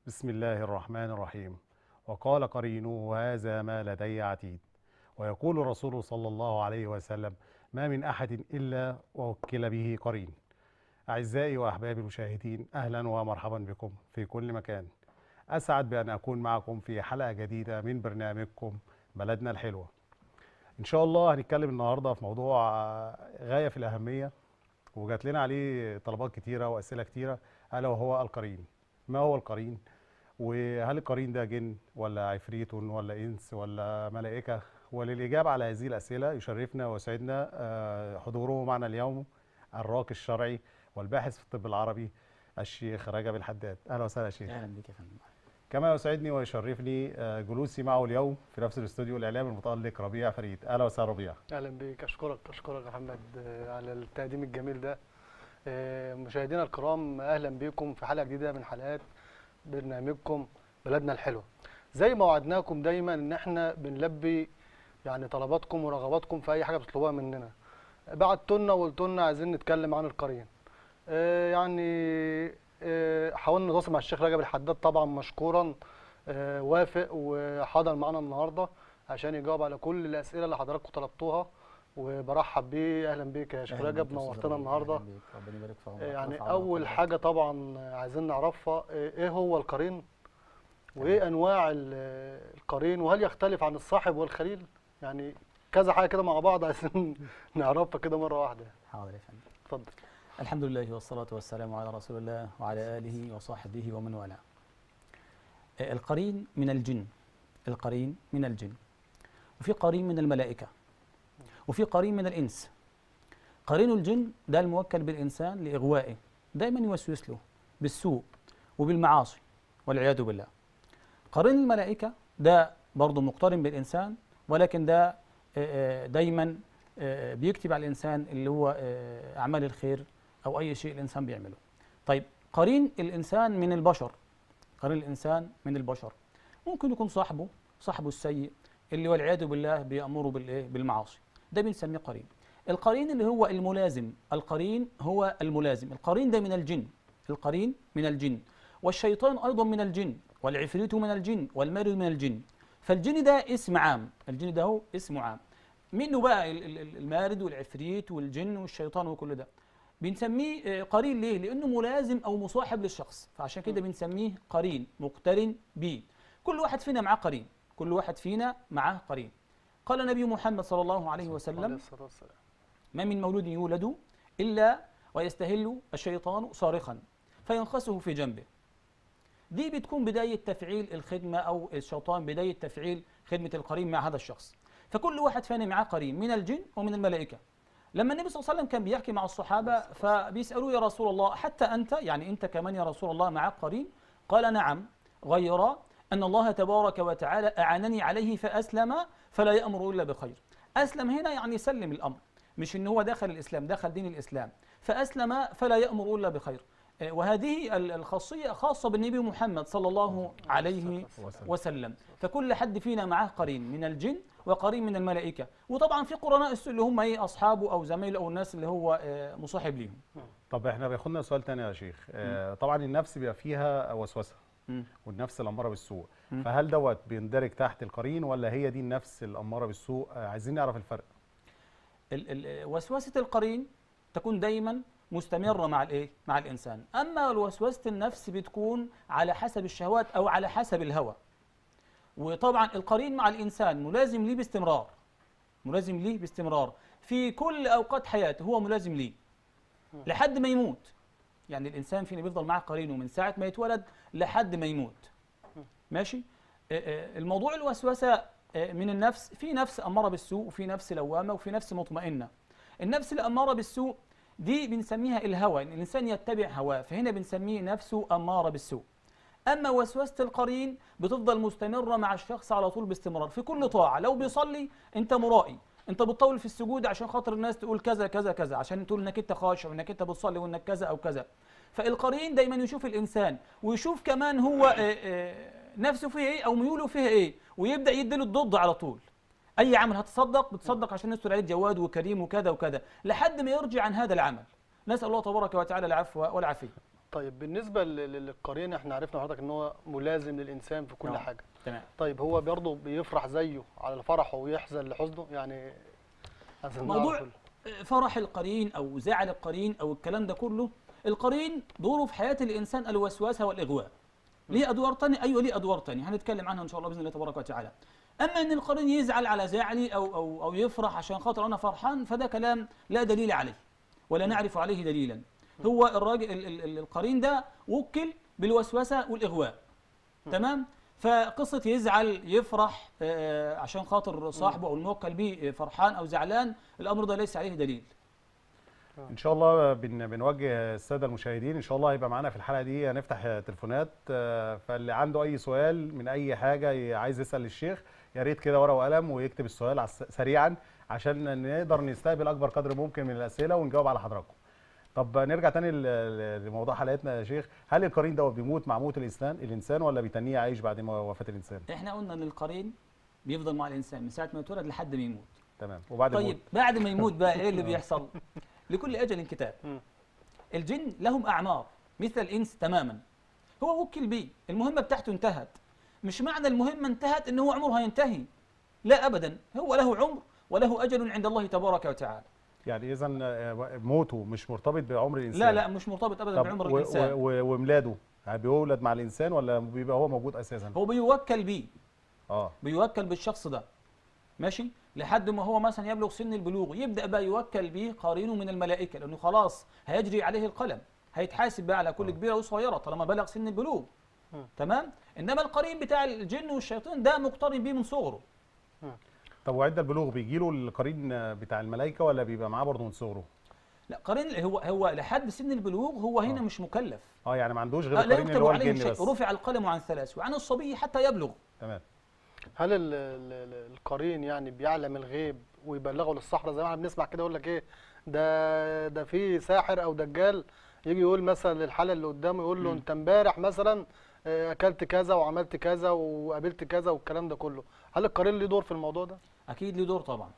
بسم الله الرحمن الرحيم وقال قرينه هذا ما لدي عتيد ويقول الرسول صلى الله عليه وسلم ما من أحد إلا ووكل به قرين أعزائي وأحبابي المشاهدين أهلا ومرحبا بكم في كل مكان أسعد بأن أكون معكم في حلقة جديدة من برنامجكم بلدنا الحلوة إن شاء الله هنتكلم النهاردة في موضوع آه، غاية في الأهمية وجات لنا عليه طلبات كتيرة وأسئلة كتيرة ألا وهو القرين ما هو القرين وهل القرين ده جن ولا عفريت ولا إنس ولا ملائكة وللإجابة على هذه الأسئلة يشرفنا ويسعدنا آه، حضوره معنا اليوم الراقي الشرعي والباحث في الطب العربي الشيخ رجب الحداد أهلا وسهلا يا شيخ اهلا بك يا فندم كما يسعدني ويشرفني آه، جلوسي معه اليوم في نفس الاستوديو الإعلامي المتألق ربيع فريد أهلا وسهلا ربيع اهلا بيك اشكرك اشكرك يا محمد آه، على التقديم الجميل ده آه، مشاهدينا الكرام اهلا بيكم في حلقه جديده من حلقات برنامجكم بلدنا الحلوه زي ما وعدناكم دايما ان احنا بنلبي يعني طلباتكم ورغباتكم في اي حاجه بتطلبوها مننا بعتوا لنا وقلتوا لنا عايزين نتكلم عن القرين آه، يعني آه، حاولنا نتواصل مع الشيخ رجب الحداد طبعا مشكورا آه، وافق وحضر معنا النهارده عشان يجاوب على كل الاسئله اللي حضراتكم طلبتوها وبرحب بيه اهلا بيك يا شيخ أهلاً رجب بك يا أستاذ نورتنا ربيع، النهارده أهلاً بك، ربنا يبارك في عمرك يعني ويرفع اول عنك حاجه طبعا عايزين نعرفها ايه هو القرين وايه انواع ال- القرين وهل يختلف عن الصاحب والخليل يعني كذا حاجه كده مع بعض عايزين نعرفها كده مره واحده حاضر يا فندم اتفضل الحمد لله والصلاة والسلام على رسول الله وعلى آله وصحبه ومن والاه آه، القرين من الجن القرين من الجن وفي قرين من الملائكة وفي قرين من الإنس قرين الجن ده الموكل بالإنسان لإغوائه دايما يوسوس له بالسوء وبالمعاصي والعياذ بالله قرين الملائكة ده برضه مقترن بالإنسان ولكن ده آه، آه، دايما آه، بيكتب على الإنسان اللي هو آه، أعمال الخير أو أي شيء الإنسان بيعمله طيب قرين الإنسان من البشر قرين الإنسان من البشر ممكن يكون صاحبه صاحبه السيء اللي والعياذ بالله بيأمره بالإيه بالمعاصي ده بنسميه قرين القرين اللي هو الملازم القرين هو الملازم القرين ده من الجن القرين من الجن والشيطان أيضا من الجن والعفريت من الجن والمارد من الجن فالجن ده اسم عام الجن ده هو اسم عام منه بقى ال- ال- ال- المارد والعفريت والجن والشيطان وكل ده بنسميه آه، قرين ليه؟ لأنه ملازم أو مصاحب للشخص فعشان كده بنسميه قرين مقترن به كل واحد فينا معاه قرين كل واحد فينا معاه قرين قال النبي محمد صلى الله عليه عليه وسلم الصلاه والسلام ما من مولود يولد إلا ويستهل الشيطان صارخا فينخسه في جنبه دي بتكون بداية تفعيل الخدمة أو الشيطان بداية تفعيل خدمة القرين مع هذا الشخص فكل واحد فينا معاه قرين من الجن ومن الملائكة لما النبي صلى الله عليه وسلم كان بيحكي مع الصحابة فبيسألوه يا رسول الله حتى أنت يعني أنت كمان يا رسول الله معك قرين قال نعم غير أن الله تبارك وتعالى أعانني عليه فأسلم فلا يأمر إلا بخير أسلم هنا يعني سلم الأمر مش إن هو دخل الإسلام دخل دين الإسلام فأسلم فلا يأمر إلا بخير آه، وهذه ال- الخاصية خاصة بالنبي محمد صلى الله عليه وسلم فكل حد فينا معاه قرين من الجن وقرين من الملائكة وطبعا في قرناء السوء اللي هم ايه أصحابه أو زمايله أو الناس اللي هو آه، مصاحب ليهم طب احنا بياخدنا سؤال تاني يا شيخ آه طبعا النفس بيبقى فيها وسوسة مم. والنفس الأمارة بالسوء مم. فهل دوت بيندرج تحت القرين ولا هي دي النفس الأمارة بالسوء آه عايزين نعرف الفرق ال- ال- وسوسة القرين تكون دايما مستمرة مع الايه؟ مع الإنسان أما وسوسة النفس بتكون على حسب الشهوات أو على حسب الهوى وطبعا القرين مع الإنسان ملازم ليه باستمرار ملازم ليه باستمرار في كل أوقات حياته هو ملازم ليه لحد ما يموت يعني الإنسان فينا بيفضل معاه قرينه من ساعة ما يتولد لحد ما يموت ماشي آه، آه، الموضوع الوسوسة آه، من النفس في نفس أمارة بالسوء وفي نفس لوامة وفي نفس مطمئنة النفس الأمارة بالسوء دي بنسميها الهوى إن الإنسان يتبع هواه فهنا بنسميه نفسه أمارة بالسوء أما وسوسة القرين بتفضل مستمرة مع الشخص على طول باستمرار في كل طاعة لو بيصلي أنت مرائي أنت بتطول في السجود عشان خاطر الناس تقول كذا كذا كذا عشان تقول إنك أنت خاشع وإنك أنت بتصلي وإنك كذا أو كذا فالقرين دايما يشوف الإنسان ويشوف كمان هو آه، آه، نفسه فيه إيه أو ميوله فيها إيه ويبدأ يديله الضد على طول اي عمل هتصدق بتصدق عشان الناس تقول عليك جواد وكريم وكذا وكذا لحد ما يرجع عن هذا العمل نسال الله تبارك وتعالى العفو والعافيه طيب بالنسبه لل- للقرين احنا عرفنا حضرتك ان هو ملازم للانسان في كل نعم. حاجه تمام طيب هو برضه بيفرح زيه على فرحه ويحزن لحزنه يعني عايزين موضوع نعرف فرح القرين او زعل القرين او الكلام ده كله القرين دوره في حياه الانسان الوسوسه والاغواء ليه ادوار تانية ايوه ليه ادوار تانية هنتكلم عنها ان شاء الله باذن الله تبارك وتعالى اما ان القرين يزعل على زعلي او او او يفرح عشان خاطر انا فرحان فده كلام لا دليل عليه ولا نعرف عليه دليلا هو الراجل ال- ال- ال- القرين ده وكل بالوسوسه والاغواء تمام فقصه يزعل يفرح آه، عشان خاطر صاحبه او الموكل بيه فرحان او زعلان الامر ده ليس عليه دليل ان شاء الله بن بنوجه الساده المشاهدين ان شاء الله هيبقى معانا في الحلقه دي هنفتح تليفونات آه، فاللي عنده اي سؤال من اي حاجه ي- عايز يسال الشيخ يا ريت كده ورقه وقلم ويكتب السؤال على الس- سريعا عشان نقدر نستقبل اكبر قدر ممكن من الاسئله ونجاوب على حضراتكم طب نرجع تاني ل- ل- لموضوع حلقتنا يا شيخ هل القرين ده بيموت مع موت الانسان الانسان ولا بيتنيه عايش بعد ما وفاه الانسان احنا قلنا ان القرين بيفضل مع الانسان من ساعه ما يتولد لحد ما يموت تمام وبعد طيب الموت بعد ما يموت بقى ايه اللي بيحصل لكل اجل كتاب مم. الجن لهم اعمار مثل الانس تماما هو وكل بيه المهمه بتاعته انتهت مش معنى المهمه انتهت ان هو عمره هينتهي لا ابدا هو له عمر وله اجل عند الله تبارك وتعالى يعني اذا موته مش مرتبط بعمر الانسان لا لا مش مرتبط ابدا طب بعمر و- الانسان و- و- وميلاده يعني بيولد مع الانسان ولا بيبقى هو موجود اساسا هو بيوكل بيه اه بيوكل بالشخص ده ماشي لحد ما هو مثلا يبلغ سن البلوغ يبدا بقى يوكل به قرينه من الملائكه لانه خلاص هيجري عليه القلم هيتحاسب بقى على كل آه. كبيره وصغيره طالما بلغ سن البلوغ مم. تمام انما القرين بتاع الجن والشياطين ده مقترن بيه من صغره طب وعند البلوغ بيجي له القرين بتاع الملائكه ولا بيبقى معاه برضه من صغره لا قرين هو هو لحد سن البلوغ هو هنا آه. مش مكلف اه يعني ما عندوش غير آه، لا القرين اللي يكتب هو عليه الجن شيء بس رفع القلم عن ثلاث وعن الصبي حتى يبلغ تمام هل ال- ال- ال- القرين يعني بيعلم الغيب ويبلغه للصحراء زي ما احنا بنسمع كده يقول لك ايه ده ده في ساحر او دجال يجي يقول مثلا للحاله اللي قدامه يقول له مم. انت امبارح مثلا آه، اكلت كذا وعملت كذا وقابلت كذا والكلام ده كله هل القرين ليه دور في الموضوع ده اكيد له دور طبعا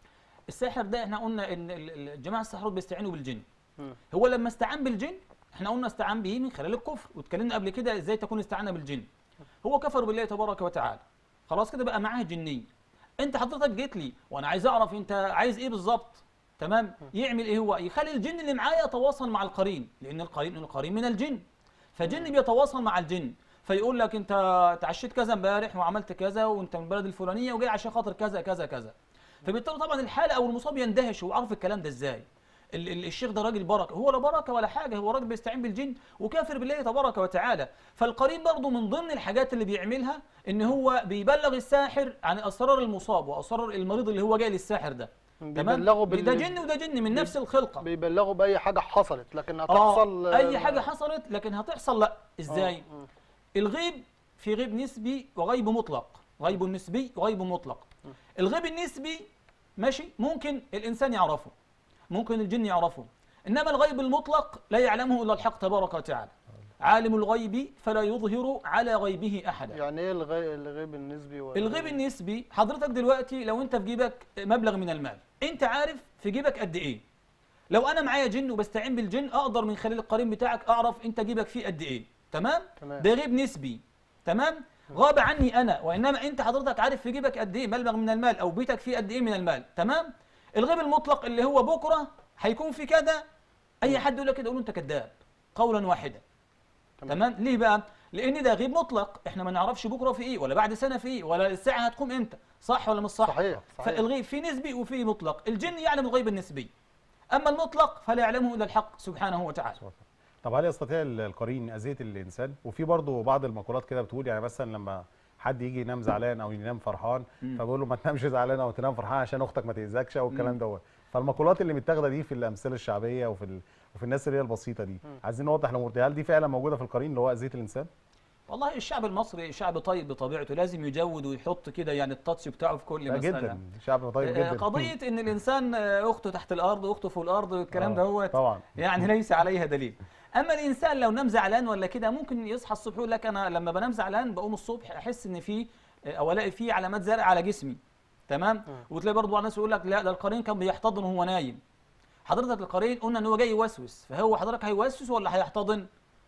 الساحر ده احنا قلنا ان ال- ال- الجماعه الساحرات بيستعينوا بالجن مم. هو لما استعان بالجن احنا قلنا استعان به من خلال الكفر واتكلمنا قبل كده ازاي تكون استعانه بالجن هو كفر بالله تبارك وتعالى خلاص كده بقى معاه جني انت حضرتك جيت لي وانا عايز اعرف انت عايز ايه بالظبط تمام يعمل ايه هو يخلي الجن اللي معايا يتواصل مع القرين لان القرين القرين من الجن فجن بيتواصل مع الجن فيقول لك انت اتعشيت كذا امبارح وعملت كذا وانت من البلد الفلانيه وجاي عشان خاطر كذا كذا كذا فبالتالي طبعا الحاله او المصاب يندهش هو عارف الكلام ده ازاي ال- ال- الشيخ ده راجل بركه هو لا بركه ولا حاجه هو راجل بيستعين بالجن وكافر بالله تبارك وتعالى فالقرين برضه من ضمن الحاجات اللي بيعملها ان هو بيبلغ الساحر عن اسرار المصاب واسرار المريض اللي هو جاي للساحر ده بيبلغوا بال... ده جن وده جن من نفس الخلقه بيبلغوا باي حاجه حصلت لكن اه هتحصل اي حاجه حصلت لكن هتحصل لا ازاي آه، مم. الغيب في غيب نسبي وغيب مطلق غيب نسبي وغيب مطلق الغيب النسبي ماشي ممكن الانسان يعرفه ممكن الجن يعرفه انما الغيب المطلق لا يعلمه الا الحق تبارك وتعالى عالم الغيب فلا يظهر على غيبه احدا يعني ايه الغي... الغيب النسبي ولا الغيب النسبي حضرتك دلوقتي لو انت في جيبك مبلغ من المال انت عارف في جيبك قد ايه لو انا معايا جن وبستعين بالجن اقدر من خلال القرين بتاعك اعرف انت جيبك فيه قد ايه تمام تمام. ده غيب نسبي تمام غاب عني انا وانما انت حضرتك عارف في جيبك قد ايه مبلغ من المال او بيتك فيه قد ايه من المال تمام الغيب المطلق اللي هو بكره هيكون في كذا اي حد يقول لك كده يقول له انت كذاب قولا واحدا تمام. تمام ليه بقى لان ده غيب مطلق احنا ما نعرفش بكره في ايه ولا بعد سنه في ايه ولا الساعه هتقوم امتى صح ولا مش صح صحيح صحيح فالغيب في نسبي وفي مطلق الجن يعلم الغيب النسبي اما المطلق فلا يعلمه الا الحق سبحانه وتعالى طب هل يستطيع ال- القرين اذيه الانسان وفي برضه بعض المقولات كده بتقول يعني مثلا لما حد يجي ينام زعلان او ينام فرحان مم. فبقول له ما تنامش زعلان او تنام فرحان عشان اختك ما تاذكش او الكلام مم. دوت فالمقولات اللي متاخده دي في الامثله الشعبيه وفي ال... وفي الناس اللي هي البسيطه دي مم. عايزين نوضح الامور دي هل دي فعلا موجوده في القرين اللي هو اذيه الانسان والله الشعب المصري شعب طيب بطبيعته لازم يجود ويحط كده يعني التاتش بتاعه في كل لا مساله جدا شعب طيب آه، جدا قضيه ان الانسان آه، اخته تحت الارض واخته فوق الارض والكلام آه، ده هو طبعا يعني ليس عليها دليل اما الانسان لو نام زعلان ولا كده ممكن يصحى الصبح يقول لك انا لما بنام زعلان بقوم الصبح احس ان في او الاقي في علامات زرق على جسمي تمام وتلاقي برضه بعض الناس يقول لك لا ده القرين كان بيحتضن وهو نايم حضرتك القرين قلنا ان هو جاي يوسوس فهو حضرتك هيوسوس ولا هيحتضن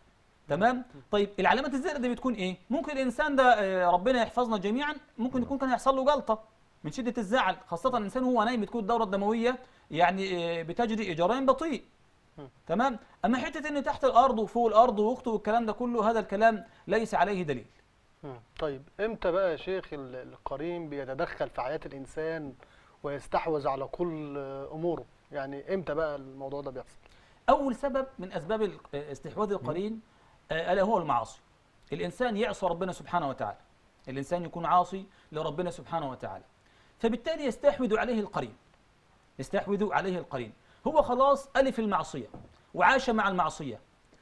تمام طيب العلامات الزائده دي بتكون ايه ممكن الانسان ده آه، ربنا يحفظنا جميعا ممكن يكون كان يحصل له جلطه من شده الزعل خاصه الانسان وهو نايم بتكون الدوره الدمويه يعني آه، بتجري اجرين بطيء تمام اما حته ان تحت الارض وفوق الارض واخته والكلام ده كله هذا الكلام ليس عليه دليل مم. طيب امتى بقى يا شيخ ال- القرين بيتدخل في حياة الإنسان ويستحوذ على كل أموره يعني امتى بقى الموضوع ده بيحصل اول سبب من اسباب ال- آه، استحواذ القرين آه، الا هو المعاصي الانسان يعصى ربنا سبحانه وتعالى الانسان يكون عاصي لربنا سبحانه وتعالى فبالتالي يستحوذ عليه القرين يستحوذ عليه القرين هو خلاص ألف المعصية وعاش مع المعصية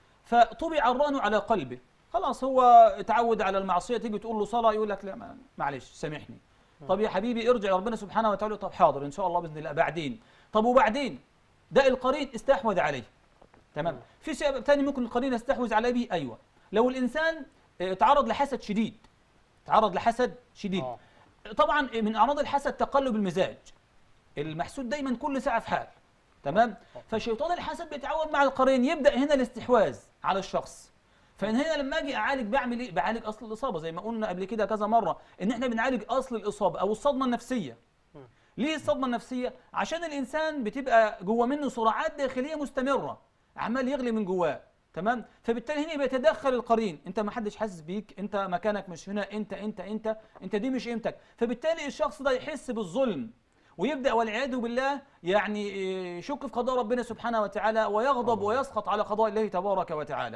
فطبع الران على قلبه خلاص هو اتعود على المعصية تيجي تقول له صلاة يقول لك لا ما- معلش سامحني طب يا حبيبي ارجع ربنا سبحانه وتعالى طب حاضر إن شاء الله بإذن الله بعدين طب وبعدين ده القرين استحوذ عليه تمام في سبب ثاني ممكن القرين يستحوذ عليه به أيوة لو الإنسان اه، تعرض لحسد شديد تعرض لحسد شديد آه. طبعا من اعراض الحسد تقلب المزاج المحسود دايما كل ساعه في حال تمام فشيطان الحسد بيتعاون مع القرين يبدا هنا الاستحواذ على الشخص فان هنا لما اجي اعالج بعمل ايه بعالج اصل الاصابه زي ما قلنا قبل كده كذا مره ان احنا بنعالج اصل الاصابه او الصدمه النفسيه ليه الصدمه النفسيه عشان الانسان بتبقى جوه منه صراعات داخليه مستمره عمال يغلي من جواه تمام فبالتالي هنا بيتدخل القرين انت ما حدش حاسس بيك انت مكانك مش هنا انت انت انت انت دي مش قيمتك فبالتالي الشخص ده يحس بالظلم ويبدا والعياذ بالله يعني إيه، يشك في قضاء ربنا سبحانه وتعالى ويغضب ويسخط على قضاء الله تبارك وتعالى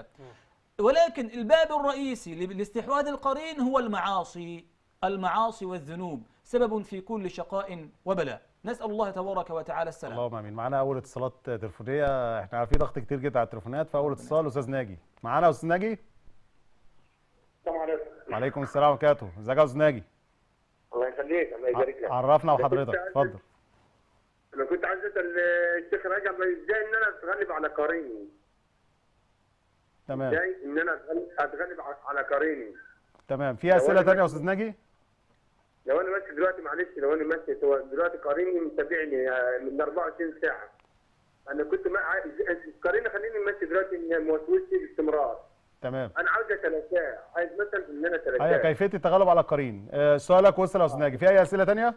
ولكن الباب الرئيسي لاستحواذ القرين هو المعاصي المعاصي والذنوب سبب في كل شقاء وبلاء نسأل الله تبارك وتعالى السلام اللهم امين معانا اول اتصالات تليفونيه احنا عارفين ضغط كتير جدا على التليفونات فاول اتصال استاذ ناجي معانا يا استاذ ناجي السلام عليكم وعليكم السلام ورحمه الله وبركاته ازيك يا استاذ ناجي الله يخليك الله يبارك لك عرفنا أنا كنت وحضرتك عايز- اتفضل انا كنت عايز اسال الشيخ رجب ازاي ان انا اتغلب على قريني تمام ازاي ان انا اتغلب, أتغلب ع- على قريني تمام في اسئله أنا ثانيه يا بس- استاذ ناجي لو انا ماشي دلوقتي معلش لو انا ماشي هو دلوقتي قريني متابعني آه، من 24 ساعه انا كنت ما عايز قريني خليني ماشي دلوقتي إن موسوسي باستمرار تمام انا عاوز اتلاشاه عايز مثلا ان انا ايوه اتلاشاه كيفيه التغلب على القرين آه، سؤالك وصل يا استاذ ناجي في اي اسئله ثانيه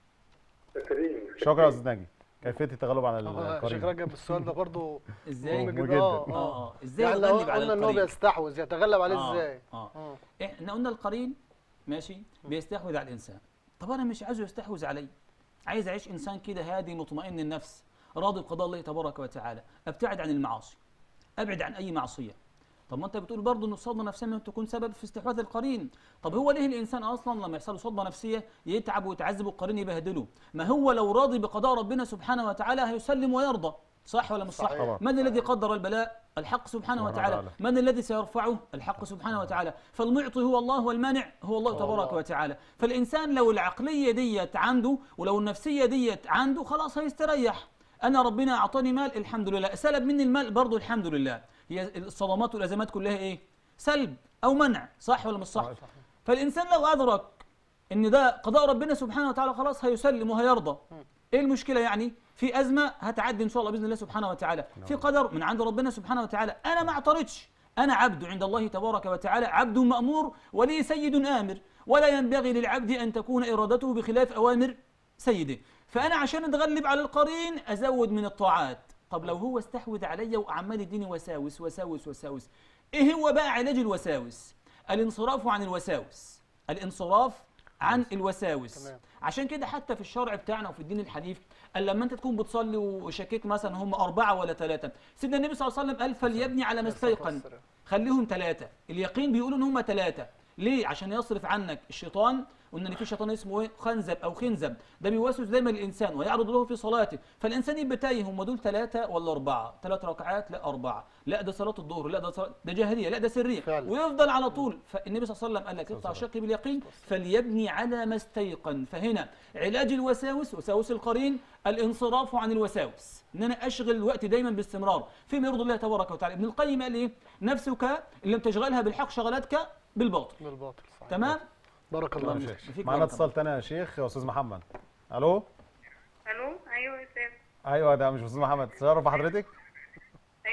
تكريم شكرا يا استاذ ناجي كيفيه التغلب على آه، شيخ القرين رجب السؤال ده برضه ازاي مهم مهم جدا جدا. اه اه اه اه ازاي يعني لو يتغلب على قلنا ان هو القرين بيستحوذ يتغلب عليه آه، ازاي؟ اه اه احنا قلنا القرين ماشي بيستحوذ على الانسان طب انا مش عايزه يستحوذ علي عايز اعيش انسان كده هادي مطمئن النفس راضي بقضاء الله تبارك وتعالى ابتعد عن المعاصي ابعد عن اي معصيه طب ما انت بتقول برضه ان الصدمه النفسيه ممكن تكون سبب في استحواذ القرين طب هو ليه الانسان اصلا لما يحصل له صدمه نفسيه يتعب ويتعذب والقرين يبهدله ما هو لو راضي بقضاء ربنا سبحانه وتعالى هيسلم ويرضى صح ولا مش صح صحيح. طبعا. من الذي قدر البلاء الحق سبحانه سبحانه وتعالى وتعالى. من الذي سيرفعه الحق سبحانه وتعالى فالمعطي هو الله والمانع هو الله هو تبارك الله. وتعالى فالإنسان لو العقلية ديت عنده ولو النفسية ديت عنده خلاص هيستريح أنا ربنا أعطاني مال الحمد لله سلب مني المال برضه الحمد لله هي الصدمات والأزمات كلها إيه سلب أو منع صح ولا مش صح صح. فالإنسان لو أدرك ان ده قضاء ربنا سبحانه وتعالى خلاص هيسلم وهيرضى ايه المشكله يعني في ازمه هتعدي ان شاء الله باذن الله سبحانه وتعالى في قدر من عند ربنا سبحانه وتعالى انا ما اعترضش انا عبد عند الله تبارك وتعالى عبد مامور ولي سيد امر ولا ينبغي للعبد ان تكون ارادته بخلاف اوامر سيده فانا عشان اتغلب على القرين ازود من الطاعات طب لو هو استحوذ علي وعمال يديني وساوس وساوس وساوس ايه هو بقى علاج الوساوس الانصراف عن الوساوس الانصراف عن الوساوس تمام. عشان كده حتى في الشرع بتاعنا وفي الدين الحنيف قال لما انت تكون بتصلي وشكيت مثلا هم اربعه ولا ثلاثه سيدنا النبي صلى الله عليه وسلم قال فليبني على ما استيقن خليهم ثلاثه اليقين بيقولوا ان هم ثلاثه ليه عشان يصرف عنك الشيطان قلنا ان في شيطان اسمه ايه خنزب او خنزب ده بيوسوس دايما الانسان ويعرض له في صلاته فالانسان يبقى تايه هم دول ثلاثه ولا اربعه ثلاث ركعات لا اربعه لا ده صلاه الظهر لا ده صلاة ده جاهليه لا ده سريه فعلا. ويفضل على طول فالنبي صلى الله عليه وسلم قال لك اقطع شقي باليقين فليبني على ما استيقن فهنا علاج الوساوس وساوس القرين الانصراف عن الوساوس ان انا اشغل الوقت دايما باستمرار فيما يرضي الله تبارك وتعالى ابن القيم قال ايه نفسك ان لم تشغلها بالحق شغلتك بالباطل بالباطل صحيح تمام بارك الله الله فيك يفتح فيك معانا بارك اتصال تاني يا شيخ يا استاذ محمد الو الو ايوه يا استاذ ايوه ده مش استاذ محمد تشرف بحضرتك ايوه ام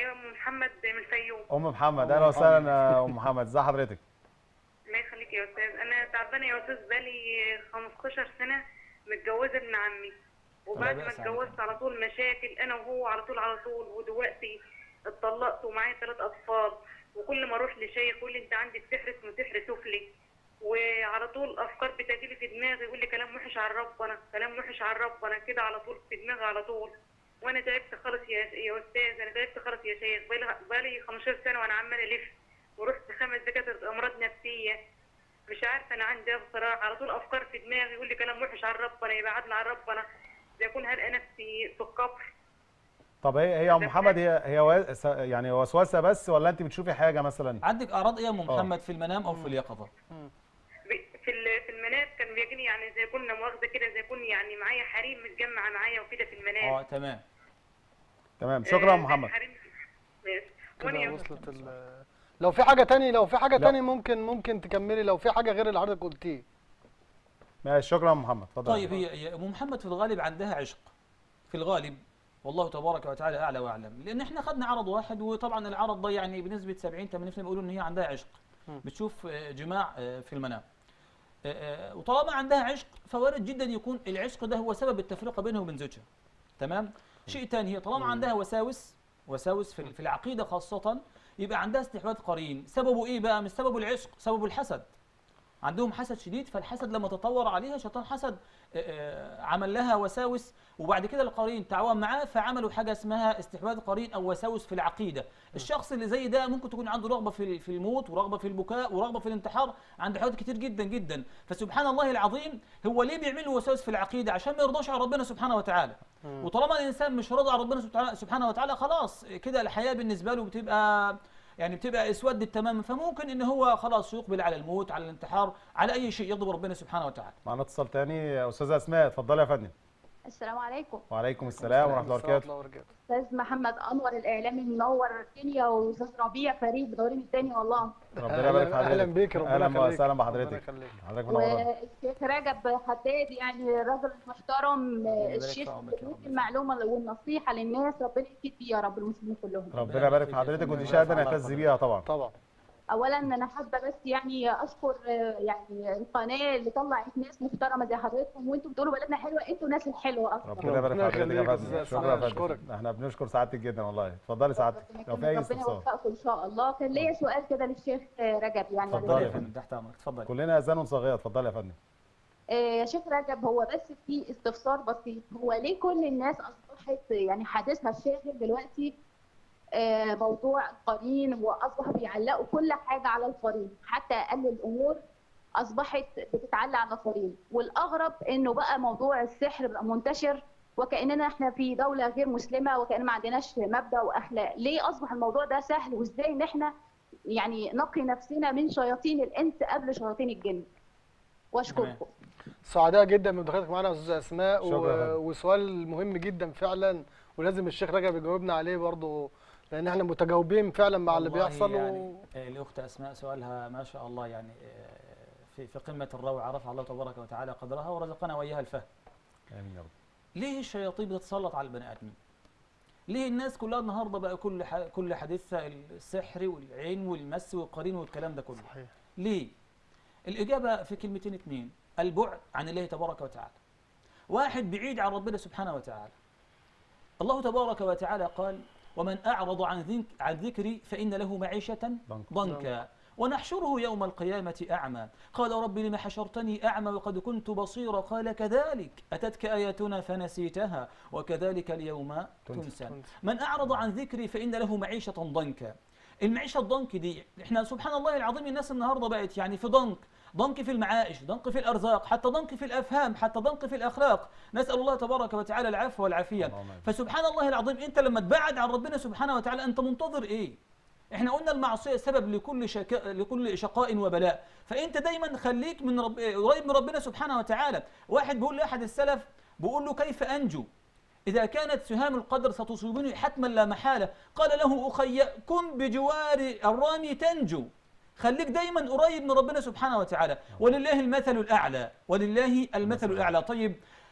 محمد من الفيوم ام محمد أم اهلا وسهلا محمد. يا ام محمد ازي حضرتك الله يخليك يا استاذ انا تعبانه يا استاذ بقالي 15 سنه متجوزه ابن عمي وبعد لا ما بأس عليك. اتجوزت على طول مشاكل انا وهو على طول على طول ودلوقتي اتطلقت ومعايا ثلاث اطفال وكل ما اروح لشيخ يقول لي انت عندك سحر اسمه سحر سفلي وعلى طول افكار بتجيلي في دماغي يقول لي كلام وحش عن ربنا كلام وحش عن ربنا كده على طول في دماغي على طول وانا تعبت خالص يا يا استاذ انا تعبت خالص يا شيخ بقالي بقالي 15 سنه وانا عماله الف ورحت خمس دكاتره امراض نفسيه مش عارفه انا عندي ايه بصراحه على طول افكار في دماغي يقول لي كلام وحش عن ربنا يبعدنا عن ربنا زي اكون هلقى نفسي في القبر طب هي هي يا ام محمد هي هي وا- س- يعني وسوسه بس ولا انت بتشوفي حاجه مثلا عندك اعراض ايه يا ام آه. محمد في المنام او في اليقظه ب- في ال- في المنام كان بيجيني يعني زي كنا مؤاخذه كده زي كون يعني معايا حريم متجمعه معايا وكده في المنام اه تمام تمام شكرا يا آه، ام زي محمد حريم ماشي. وانا كده يا وصلت ال- لو في حاجه تاني لو في حاجه لا. تاني ممكن ممكن تكملي لو في حاجه غير اللي حضرتك قلتيه ماشي شكرا يا ام محمد اتفضل طيب هي هي ام محمد في الغالب عندها عشق في الغالب والله تبارك وتعالى اعلى واعلم لان احنا خدنا عرض واحد وطبعا العرض ده يعني بنسبه 70 80% بيقولوا ان هي عندها عشق بتشوف آه، جماع آه، في المنام آه، آه، وطالما عندها عشق فوارد جدا يكون العشق ده هو سبب التفرقه بينها وبين زوجها تمام شيء ثاني هي طالما عندها وساوس وساوس في في العقيده خاصه يبقى عندها استحواذ قرين سببه ايه بقى مش سببه العشق سببه الحسد عندهم حسد شديد فالحسد لما تطور عليها شيطان حسد آه، آه، عمل لها وساوس وبعد كده القرين تعاون معاه فعملوا حاجه اسمها استحواذ قرين او وساوس في العقيده الشخص اللي زي ده ممكن تكون عنده رغبه في في الموت ورغبه في البكاء ورغبه في الانتحار عنده حاجات كتير جدا جدا فسبحان الله العظيم هو ليه بيعمل له وساوس في العقيده عشان ما يرضاش على ربنا سبحانه وتعالى وطالما الانسان مش راضي على ربنا سبحانه- سبحانه وتعالى خلاص كده الحياه بالنسبه له بتبقى يعني بتبقى اسودت تماما فممكن ان هو خلاص يقبل على الموت على الانتحار على اي شيء يغضب ربنا سبحانه وتعالى معنا اتصال تاني يا استاذه اسماء اتفضلي يا فندم السلام عليكم وعليكم السلام ورحمه الله وبركاته الله وبركاته استاذ محمد انور الاعلامي منور الدنيا واستاذ ربيع فريد بدورين التاني والله ربنا يبارك في اهلا حضرتك بيك ربنا اهلا يخليك وسهلا ربنا بحضرتك يخليك. حضرتك منورانا والشيخ رجب حداد يعني الراجل المحترم يبارك الشيخ في عمرك يا اللي رب. بيدي المعلومه والنصيحه للناس ربنا يفيد بيه يا رب المسلمين كلهم ربنا يبارك في حضرتك ودي شهاده نعتز بيها طبعا طبعا اولا انا حابه بس يعني اشكر آه، يعني القناه اللي طلعت ناس محترمه زي حضرتكم وانتم بتقولوا بلدنا حلوه انتوا ناس الحلوه اصلا ربنا يبارك في ربنا حضرتك يا يخليك يا فندم أستاذ شكرا يا أسماء، فندم أشكرك. احنا بنشكر سعادتك جدا والله اتفضلي سعادتك لو في اي ربنا استفسار يوفقكم ان شاء الله كان ليا سؤال كده للشيخ آه، رجب يعني اتفضلي اتفضل يا يا فندم. فندم تحت امرك اتفضل كلنا اذان صاغيه اتفضلي يا فندم آه، يا شيخ رجب هو بس في استفسار بسيط هو ليه كل الناس اصبحت يعني حديثها الشاغل دلوقتي آه، موضوع القرين واصبحوا بيعلقوا كل حاجه على القرين حتى اقل الامور اصبحت بتتعلق على القرين والاغرب انه بقى موضوع السحر بقى منتشر وكاننا احنا في دوله غير مسلمه وكان ما عندناش مبدا واخلاق ليه اصبح الموضوع ده سهل وازاي ان احنا يعني نقي نفسنا من شياطين الانس قبل شياطين الجن واشكركم سعداء جدا بمداخلتك معانا يا استاذه اسماء شكرا يا و... فندم. وسؤال مهم جدا فعلا ولازم الشيخ رجب يجاوبنا عليه برضه لان احنا متجاوبين فعلا مع اللي والله بيحصل يعني و... آه، الاخت اسماء سؤالها ما شاء الله يعني آه، في في قمه الروعه رفع الله تبارك وتعالى قدرها ورزقنا واياها الفهم امين يا رب ليه الشياطين بتتسلط على البني ادمين؟ ليه الناس كلها النهارده بقى كل ح... كل حديثها السحر والعين والمس والقرين والكلام ده كله؟ صحيح ليه؟ الإجابة في كلمتين اتنين البعد عن الله تبارك وتعالى واحد بعيد عن ربنا سبحانه وتعالى الله تبارك وتعالى قال ومن أعرض عن ذك عن ذكري فإن له معيشة ضنك. ضنكا ونحشره يوم القيامة أعمى قال رب لم حشرتني أعمى وقد كنت بصيرا قال كذلك أتتك آياتنا فنسيتها وكذلك اليوم تنسى من أعرض عن ذكري فإن له معيشة ضنكا المعيشة الضنك دي احنا سبحان الله العظيم الناس النهاردة بقت يعني في ضنك ضنك في المعائش ضنك في الأرزاق حتى ضنك في الأفهام حتى ضنك في الأخلاق نسأل الله تبارك وتعالى العفو والعافية اللهم آمين. فسبحان الله العظيم انت لما تبعد عن ربنا سبحانه وتعالى انت منتظر ايه احنا قلنا المعصيه سبب لكل شكاء لكل شقاء وبلاء فانت دايما خليك من رب قريب من ربنا سبحانه وتعالى واحد بيقول لاحد السلف بيقول له كيف انجو إذا كانت سهام القدر ستصيبني حتما لا محالة قال له أخي كن بجوار الرامي تنجو خليك دايما قريب من ربنا سبحانه وتعالى ولله المثل الأعلى ولله المثل الأعلى طيب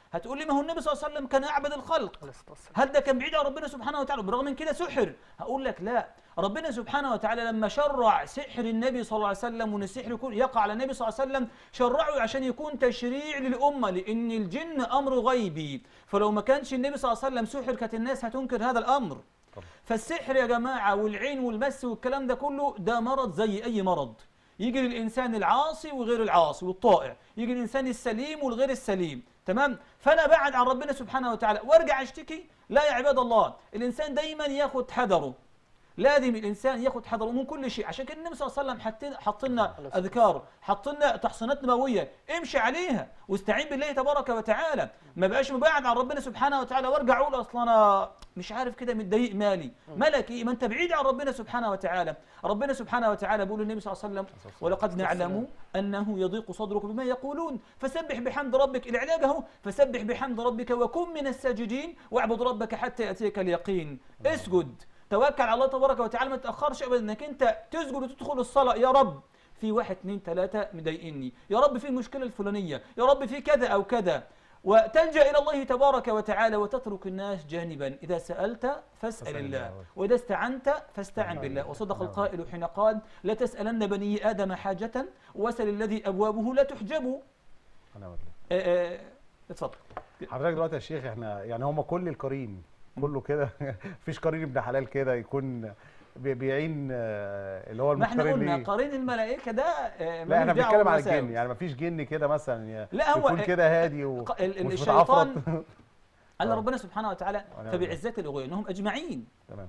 هتقول لي ما هو النبي صلى الله عليه وسلم كان اعبد الخلق عليه الصلاة والسلام. هل ده كان بعيد عن ربنا سبحانه وتعالى برغم من كده سحر هقول لك لا ربنا سبحانه وتعالى لما شرع سحر النبي صلى الله عليه وسلم وان السحر يكون يقع على النبي صلى الله عليه وسلم شرعه عشان يكون تشريع للامه لان الجن امر غيبي فلو ما كانش النبي صلى الله عليه وسلم سحر كانت الناس هتنكر هذا الامر طبعا. فالسحر يا جماعه والعين والمس والكلام ده كله ده مرض زي اي مرض يجي للانسان العاصي وغير العاصي والطائع يجي للانسان السليم والغير السليم تمام فانا بعد عن ربنا سبحانه وتعالى وارجع اشتكي لا يا عباد الله الانسان دايما ياخد حذره لازم الانسان ياخد حذره من كل شيء عشان كده النبي صلى الله عليه وسلم حط حط لنا اذكار حط لنا تحصينات نبويه امشي عليها واستعين بالله تبارك وتعالى ما بقاش مبعد عن ربنا سبحانه وتعالى وارجع اقول اصل انا مش عارف كده متضايق مالي مالك ايه ما انت بعيد عن ربنا سبحانه وتعالى ربنا سبحانه وتعالى بيقول للنبي صلى الله عليه وسلم ولقد نعلم انه يضيق صدرك بما يقولون فسبح بحمد ربك العلاج اهو فسبح بحمد ربك وكن من الساجدين واعبد ربك حتى ياتيك اليقين اسجد توكل على الله تبارك وتعالى ما تاخرش ابدا انك انت تسجد وتدخل الصلاه يا رب في واحد اثنين ثلاثة مضايقني يا رب في المشكلة الفلانية يا رب في كذا أو كذا وتلجأ إلى الله تبارك وتعالى وتترك الناس جانبا إذا سألت فاسأل فاسأل الله الله. وإذا استعنت فاستعن بالله وصدق القائل حين قال لا تسألن بني آدم حاجة واسأل الذي أبوابه لا تحجب انا أقول لك. آه، آه، اتفضل حضرتك دلوقتي يا شيخ احنا يعني هم كل القرين كله كده مفيش قرين ابن حلال كده يكون بي- بيعين آه، اللي هو ما احنا المقترن قلنا ليه قرين الملائكة ده آه، لا احنا ملوش دعوة بنتكلم على بالوساوس. الجن يعني مفيش جن كده مثلا ي- لا، هو- يكون كده هادي و- ق- ال- ال- ومش الشيطان متعفرط. قال آه. ربنا سبحانه وتعالى ونعم فبعزة الأغوية إنهم أجمعين تمام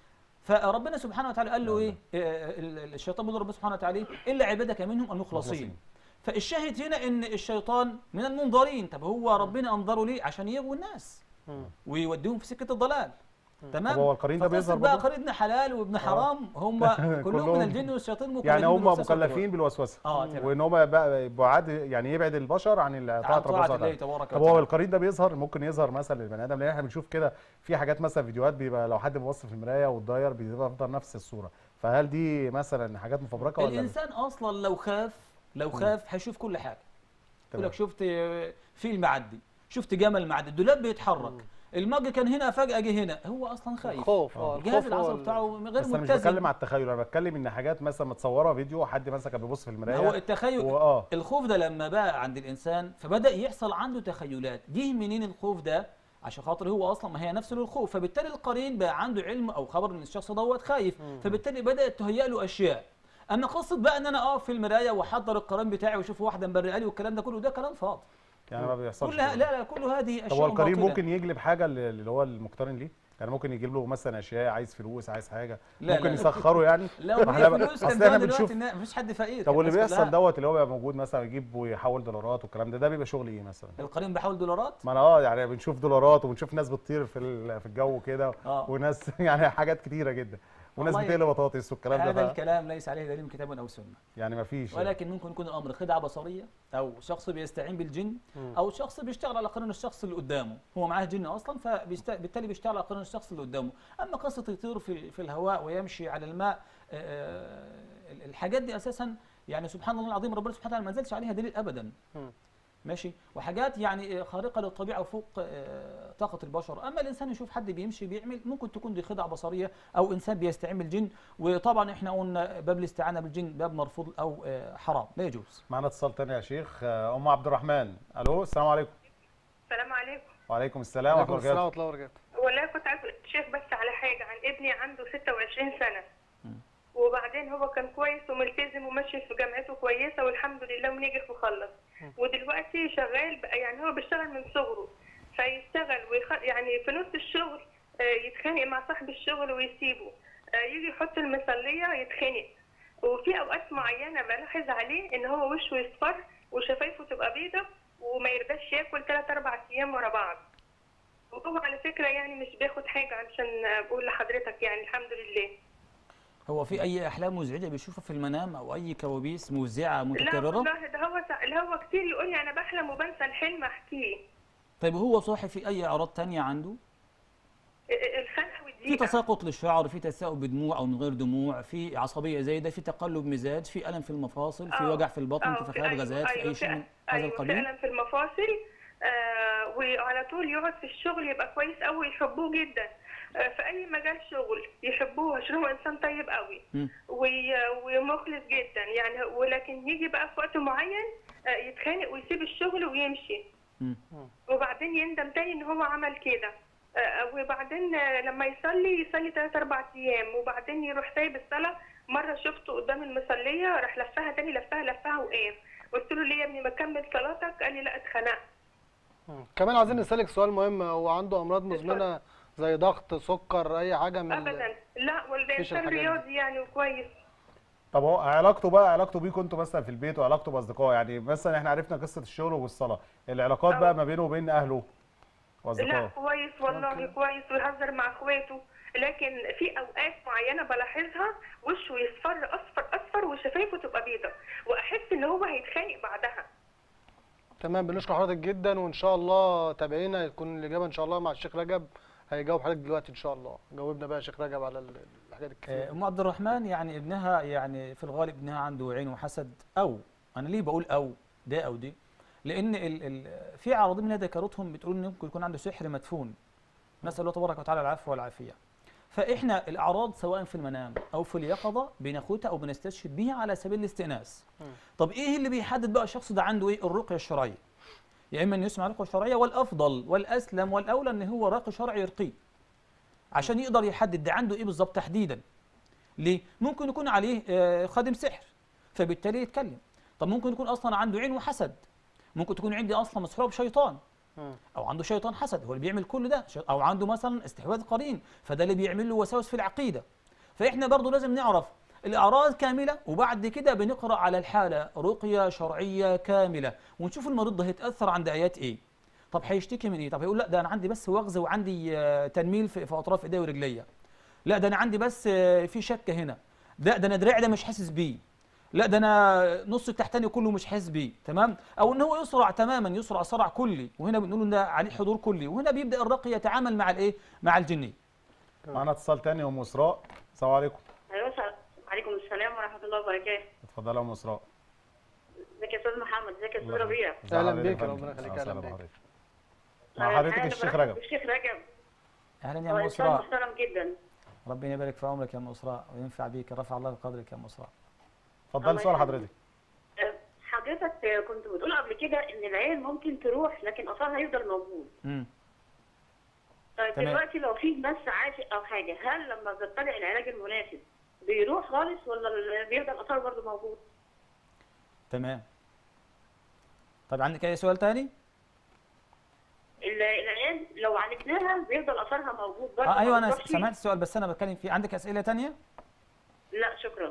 فربنا سبحانه وتعالى قال له نعم. ايه آه، ال- ال- الشيطان بيقول ربنا سبحانه وتعالى إيه؟ الا عبادك منهم المخلصين مخلصين. فالشاهد هنا ان الشيطان من المنظرين طب هو ربنا انظره ليه عشان يغوي الناس مم. ويوديهم في سكه الضلال تمام طب هو القرين ده فقصة بيظهر بقى برضه؟ قرين ابن حلال وابن حرام هم كلهم كلهم. من الجن والشياطين مكلفين يعني هم بالوسوسة مكلفين بالوسوسه اه تمام وان هم بقى بعاد يعني يبعد البشر عن ال- عن طاعه ربنا طاعه سبحانه الله وتعالى تبارك طب هو وتعالى القرين ده بيظهر ممكن يظهر مثلا للبني ادم لان احنا بنشوف كده في حاجات مثلا فيديوهات بيبقى لو حد بيبص في المرايه واتضير بيبقى يفضل نفس الصوره فهل دي مثلا حاجات مفبركه ولا لا؟ الانسان اصلا لو خاف لو خاف هيشوف كل حاجه يقول تمام. لك شفت فيل معدي شفت جمل معدي الدولاب بيتحرك المج كان هنا فجاه جه هنا هو اصلا خايف الخوف اه الجهاز الخوف هو العصبي ال- بتاعه غير بس انا مش متزن بتكلم على التخيل انا بتكلم ان حاجات مثلا متصوره فيديو حد مثلا كان بيبص في المرايه هو التخيل واه الخوف ده لما بقى عند الانسان فبدا يحصل عنده تخيلات جه منين الخوف ده عشان خاطر هو اصلا ما هي نفسه للخوف فبالتالي القرين بقى عنده علم او خبر ان الشخص دوت خايف فبالتالي بدات تهيأ له اشياء اما قصه بقى ان انا اقف في المرايه واحضر القرين بتاعي واشوف واحده مبرقه لي والكلام ده كله ده كلام فاضي يعني ما بيحصلش كلها كده. لا لا كل هذه طب اشياء هو القرين باطلة. ممكن يجلب حاجه اللي هو المقترن ليه؟ يعني ممكن يجيب له مثلا اشياء عايز فلوس عايز حاجه لا، ممكن لا. يسخره يعني لو ما معايا احنا بقى- فلوس أصل كان احنا زمان بنشوف دلوقتي مفيش حد فقير طب كانت واللي الناس بيحصل كلها- دوت اللي هو بيبقى موجود مثلا يجيب ويحول دولارات والكلام ده ده بيبقى شغل ايه مثلا؟ القرين بحول دولارات ما انا اه يعني بنشوف دولارات وبنشوف ناس بتطير في ال- في الجو كده آه. وناس يعني حاجات كتيره جدا وناس والله بتقلي بطاطس والكلام ده هذا ف- الكلام ليس عليه دليل من كتاب او سنه يعني ما فيش ولكن ممكن يكون الامر خدعه بصريه او شخص بيستعين بالجن او شخص بيشتغل على قانون الشخص اللي قدامه هو معاه جن اصلا فبالتالي بيشتغل على قانون الشخص اللي قدامه اما قصه يطير في في الهواء ويمشي على الماء آه، الحاجات دي اساسا يعني سبحان الله العظيم ربنا سبحانه وتعالى ما نزلش عليها دليل ابدا مم. ماشي وحاجات يعني خارقه للطبيعه وفوق آه، طاقه البشر اما الانسان يشوف حد بيمشي بيعمل ممكن تكون دي خدعه بصريه او انسان بيستعين بالجن وطبعا احنا قلنا باب الاستعانه بالجن باب مرفوض او آه، حرام لا يجوز معانا اتصال تاني يا شيخ آه، ام عبد الرحمن الو السلام عليكم السلام عليكم وعليكم السلام عليكم ورحمه الله السلام وبركاته ورحمه الله وبركاته والله كنت عايز شيخ بس على حاجة عن ابني عنده 26 سنة وبعدين هو كان كويس وملتزم وماشي في جامعته كويسة والحمد لله ونجح وخلص ودلوقتي شغال بقى يعني هو بيشتغل من صغره فيشتغل ويخ... يعني في نص الشغل آه، يتخانق مع صاحب الشغل ويسيبه آه، يجي يحط المصلية يتخانق وفي اوقات معينة بلاحظ عليه ان هو وشه يصفر وشفايفه تبقى بيضة وما يرضاش ياكل 3 4 ايام ورا بعض وهو على فكرة يعني مش بياخد حاجة علشان أقول لحضرتك يعني الحمد لله هو في اي احلام مزعجه بيشوفها في المنام او اي كوابيس موزعه لا متكرره والله ده هو سا- ده هو كتير يقول لي أنا بحلم وبنسى الحلم أحكيه طيب هو صاحي في اي اعراض تانية عنده ال- الخنقة في والضيقة تساقط للشعر في تثاؤب بدموع او من غير دموع في عصبيه زايده في تقلب مزاج في الم في المفاصل في آه. وجع في البطن آه، في في- فقدان أيوة، غازات في أيوة، اي شيء من في- هذا أيوة القبيل فعلا في المفاصل آه وعلى طول يقعد في الشغل يبقى كويس قوي ويحبوه جدا آه في اي مجال شغل يحبوه عشان هو انسان طيب قوي مم. وي- ومخلص جدا يعني ولكن يجي بقى في وقت معين آه يتخانق ويسيب الشغل ويمشي مم. وبعدين يندم تاني ان هو عمل كده آه، وبعدين آه، لما يصلي يصلي ثلاث اربع ايام وبعدين يروح سايب الصلاه مره شفته قدام المصليه راح لفها تاني لفها لفها وقام قلت له ليه يا ابني ما كمل صلاتك قال لي لا اتخنقت مم. كمان عايزين نسالك سؤال مهم هو عنده امراض مزمنه زي ضغط سكر اي حاجه من ال- ابدا لا ولا مفيش انسان الحاجات دي. رياضي يعني وكويس طب هو علاقته بقى علاقته بيكم انتوا مثلا في البيت وعلاقته باصدقائه يعني مثلا احنا عرفنا قصه الشغل والصلاه العلاقات أه. بقى ما بينه وبين اهله لا واصدقائه كويس والله أوكي. كويس ويهزر مع اخواته لكن في اوقات معينه بلاحظها وشه يصفر اصفر اصفر وشفايفه تبقى بيضة واحس ان هو هيتخانق بعدها تمام بنشكر حضرتك جدا وان شاء الله تابعينا تكون الاجابه ان شاء الله مع الشيخ رجب هيجاوب حضرتك دلوقتي ان شاء الله جاوبنا بقى يا شيخ رجب على ال- الحاجات آه، الكتير ام عبد الرحمن يعني ابنها يعني في الغالب ابنها عنده عين وحسد او انا ليه بقول او ده او دي لان ال ال في عارضين منها ذكرتهم بتقول ان ممكن يكون عنده سحر مدفون نسال الله تبارك وتعالى العفو والعافيه فاحنا الاعراض سواء في المنام او في اليقظه بناخدها او بنستشهد بها على سبيل الاستئناس طب ايه اللي بيحدد بقى الشخص ده عنده ايه الرقيه الشرعيه يا اما ان يسمع رقيه شرعيه والافضل والاسلم والاولى ان هو راقي شرعي يرقيه عشان يقدر يحدد ده عنده ايه بالظبط تحديدا ليه؟ ممكن يكون عليه آه، خادم سحر فبالتالي يتكلم طب ممكن يكون اصلا عنده عين وحسد ممكن تكون عندي اصلا مسحوره بشيطان مم. او عنده شيطان حسد هو اللي بيعمل كل ده شي- او عنده مثلا استحواذ قرين فده اللي بيعمل له وساوس في العقيده فاحنا برضو لازم نعرف الاعراض كامله وبعد كده بنقرا على الحاله رقيه شرعيه كامله ونشوف المريض ده هيتاثر عند ايات ايه طب هيشتكي من ايه طب هيقول لا ده انا عندي بس وغز وعندي آه، تنميل في في اطراف ايديا ورجليا لا ده انا عندي بس آه، في شكه هنا لا ده انا دراعي ده مش حاسس بيه لا ده انا نص التحتاني كله مش حاسس بيه تمام او ان هو يسرع تماما يسرع صرع كلي وهنا بنقول ان ده عليه حضور كلي وهنا بيبدا الرقي يتعامل مع الايه مع الجني معانا اتصال تاني ام اسراء السلام عليكم ايوه السلام- عليكم السلام ورحمه الله وبركاته اتفضلي يا ام اسراء ازيك يا استاذ محمد ازيك يا استاذ الله ربيع ازي أهلاً حضرتك يا بيك، فندم؟ ربنا يخليك، أهلا أهلاً وسهلا بيك. بحضرتك. مع حضرتك أنا الشيخ برحب رجب بالشيخ رجب اهلا يا هو ام انسان اسراء محترم جدا ربنا يبارك في عمرك يا ام اسراء وينفع بيك رفع الله قدرك يا ام اسراء اتفضلي الله سؤال يخليك. حضرتك أه، حضرتك أه، كنت بتقول قبل كده ان العين ممكن تروح لكن اثرها يفضل موجود امم طيب تمام. دلوقتي لو في مس عاشق او حاجه هل لما بتبع العلاج المناسب بيروح خالص ولا ال- بيفضل اثره برضه موجود؟ تمام طب عندك اي سؤال تاني ال- العين لو عالجناها بيفضل اثرها موجود برضه آه ايوه ما انا بتروحش؟ سمعت السؤال بس انا بتكلم فيه عندك اسئله تانية لا شكرا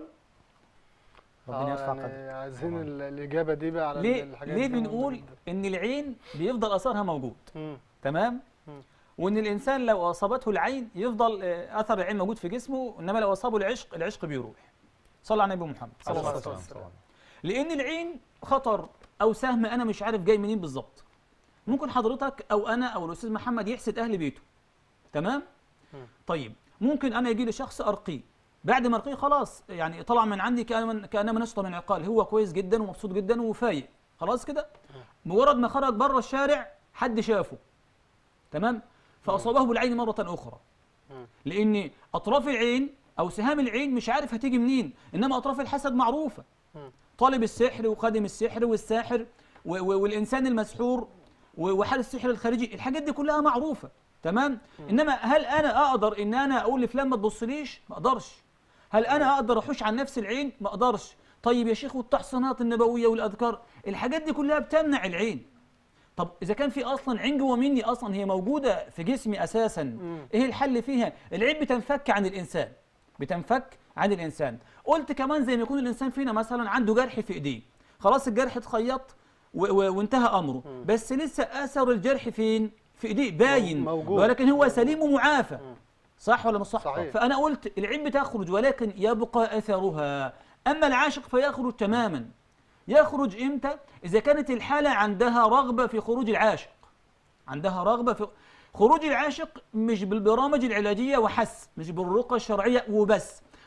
ربنا آه، يرفع قدرك يعني عايزين ال- الاجابه دي بقى على ليه الحاجات ليه دي بنقول ان العين بيفضل اثرها موجود مم. تمام مم. وان الانسان لو اصابته العين يفضل آه، اثر العين موجود في جسمه انما لو اصابه العشق العشق بيروح صلى على النبي محمد صلى الله عليه وسلم والسلام. لان العين خطر او سهم انا مش عارف جاي منين بالظبط ممكن حضرتك او انا او الاستاذ محمد يحسد اهل بيته تمام مم. طيب ممكن انا يجي لي شخص ارقيه بعد ما ارقيه خلاص يعني طلع من عندي كأن كانما نشط من عقال هو كويس جدا ومبسوط جدا وفايق خلاص كده مجرد ما خرج بره الشارع حد شافه تمام فاصابه بالعين مره اخرى مم. لان اطراف العين او سهام العين مش عارف هتيجي منين انما اطراف الحسد معروفه مم. طالب السحر وخادم السحر والساحر و- و- والانسان المسحور و- وحال السحر الخارجي الحاجات دي كلها معروفه تمام انما هل انا اقدر ان انا اقول لفلان ما تبصليش ما اقدرش هل انا اقدر احوش عن نفس العين ما اقدرش طيب يا شيخ والتحصينات النبويه والاذكار الحاجات دي كلها بتمنع العين طب اذا كان في اصلا عين جوه مني اصلا هي موجوده في جسمي اساسا ايه الحل فيها العين بتنفك عن الانسان بتنفك عن الانسان قلت كمان زي ما يكون الانسان فينا مثلا عنده جرح في ايديه خلاص الجرح اتخيط و- و- وانتهى امره بس لسه اثر الجرح فين في ايديه باين موجود. ولكن هو سليم ومعافى صح ولا مش صح صحيح. فانا قلت العين بتخرج ولكن يبقى اثرها اما العاشق فيخرج تماما يخرج امتى اذا كانت الحاله عندها رغبه في خروج العاشق عندها رغبه في خروج العاشق مش بالبرامج العلاجيه وحس مش بالرقى الشرعيه وبس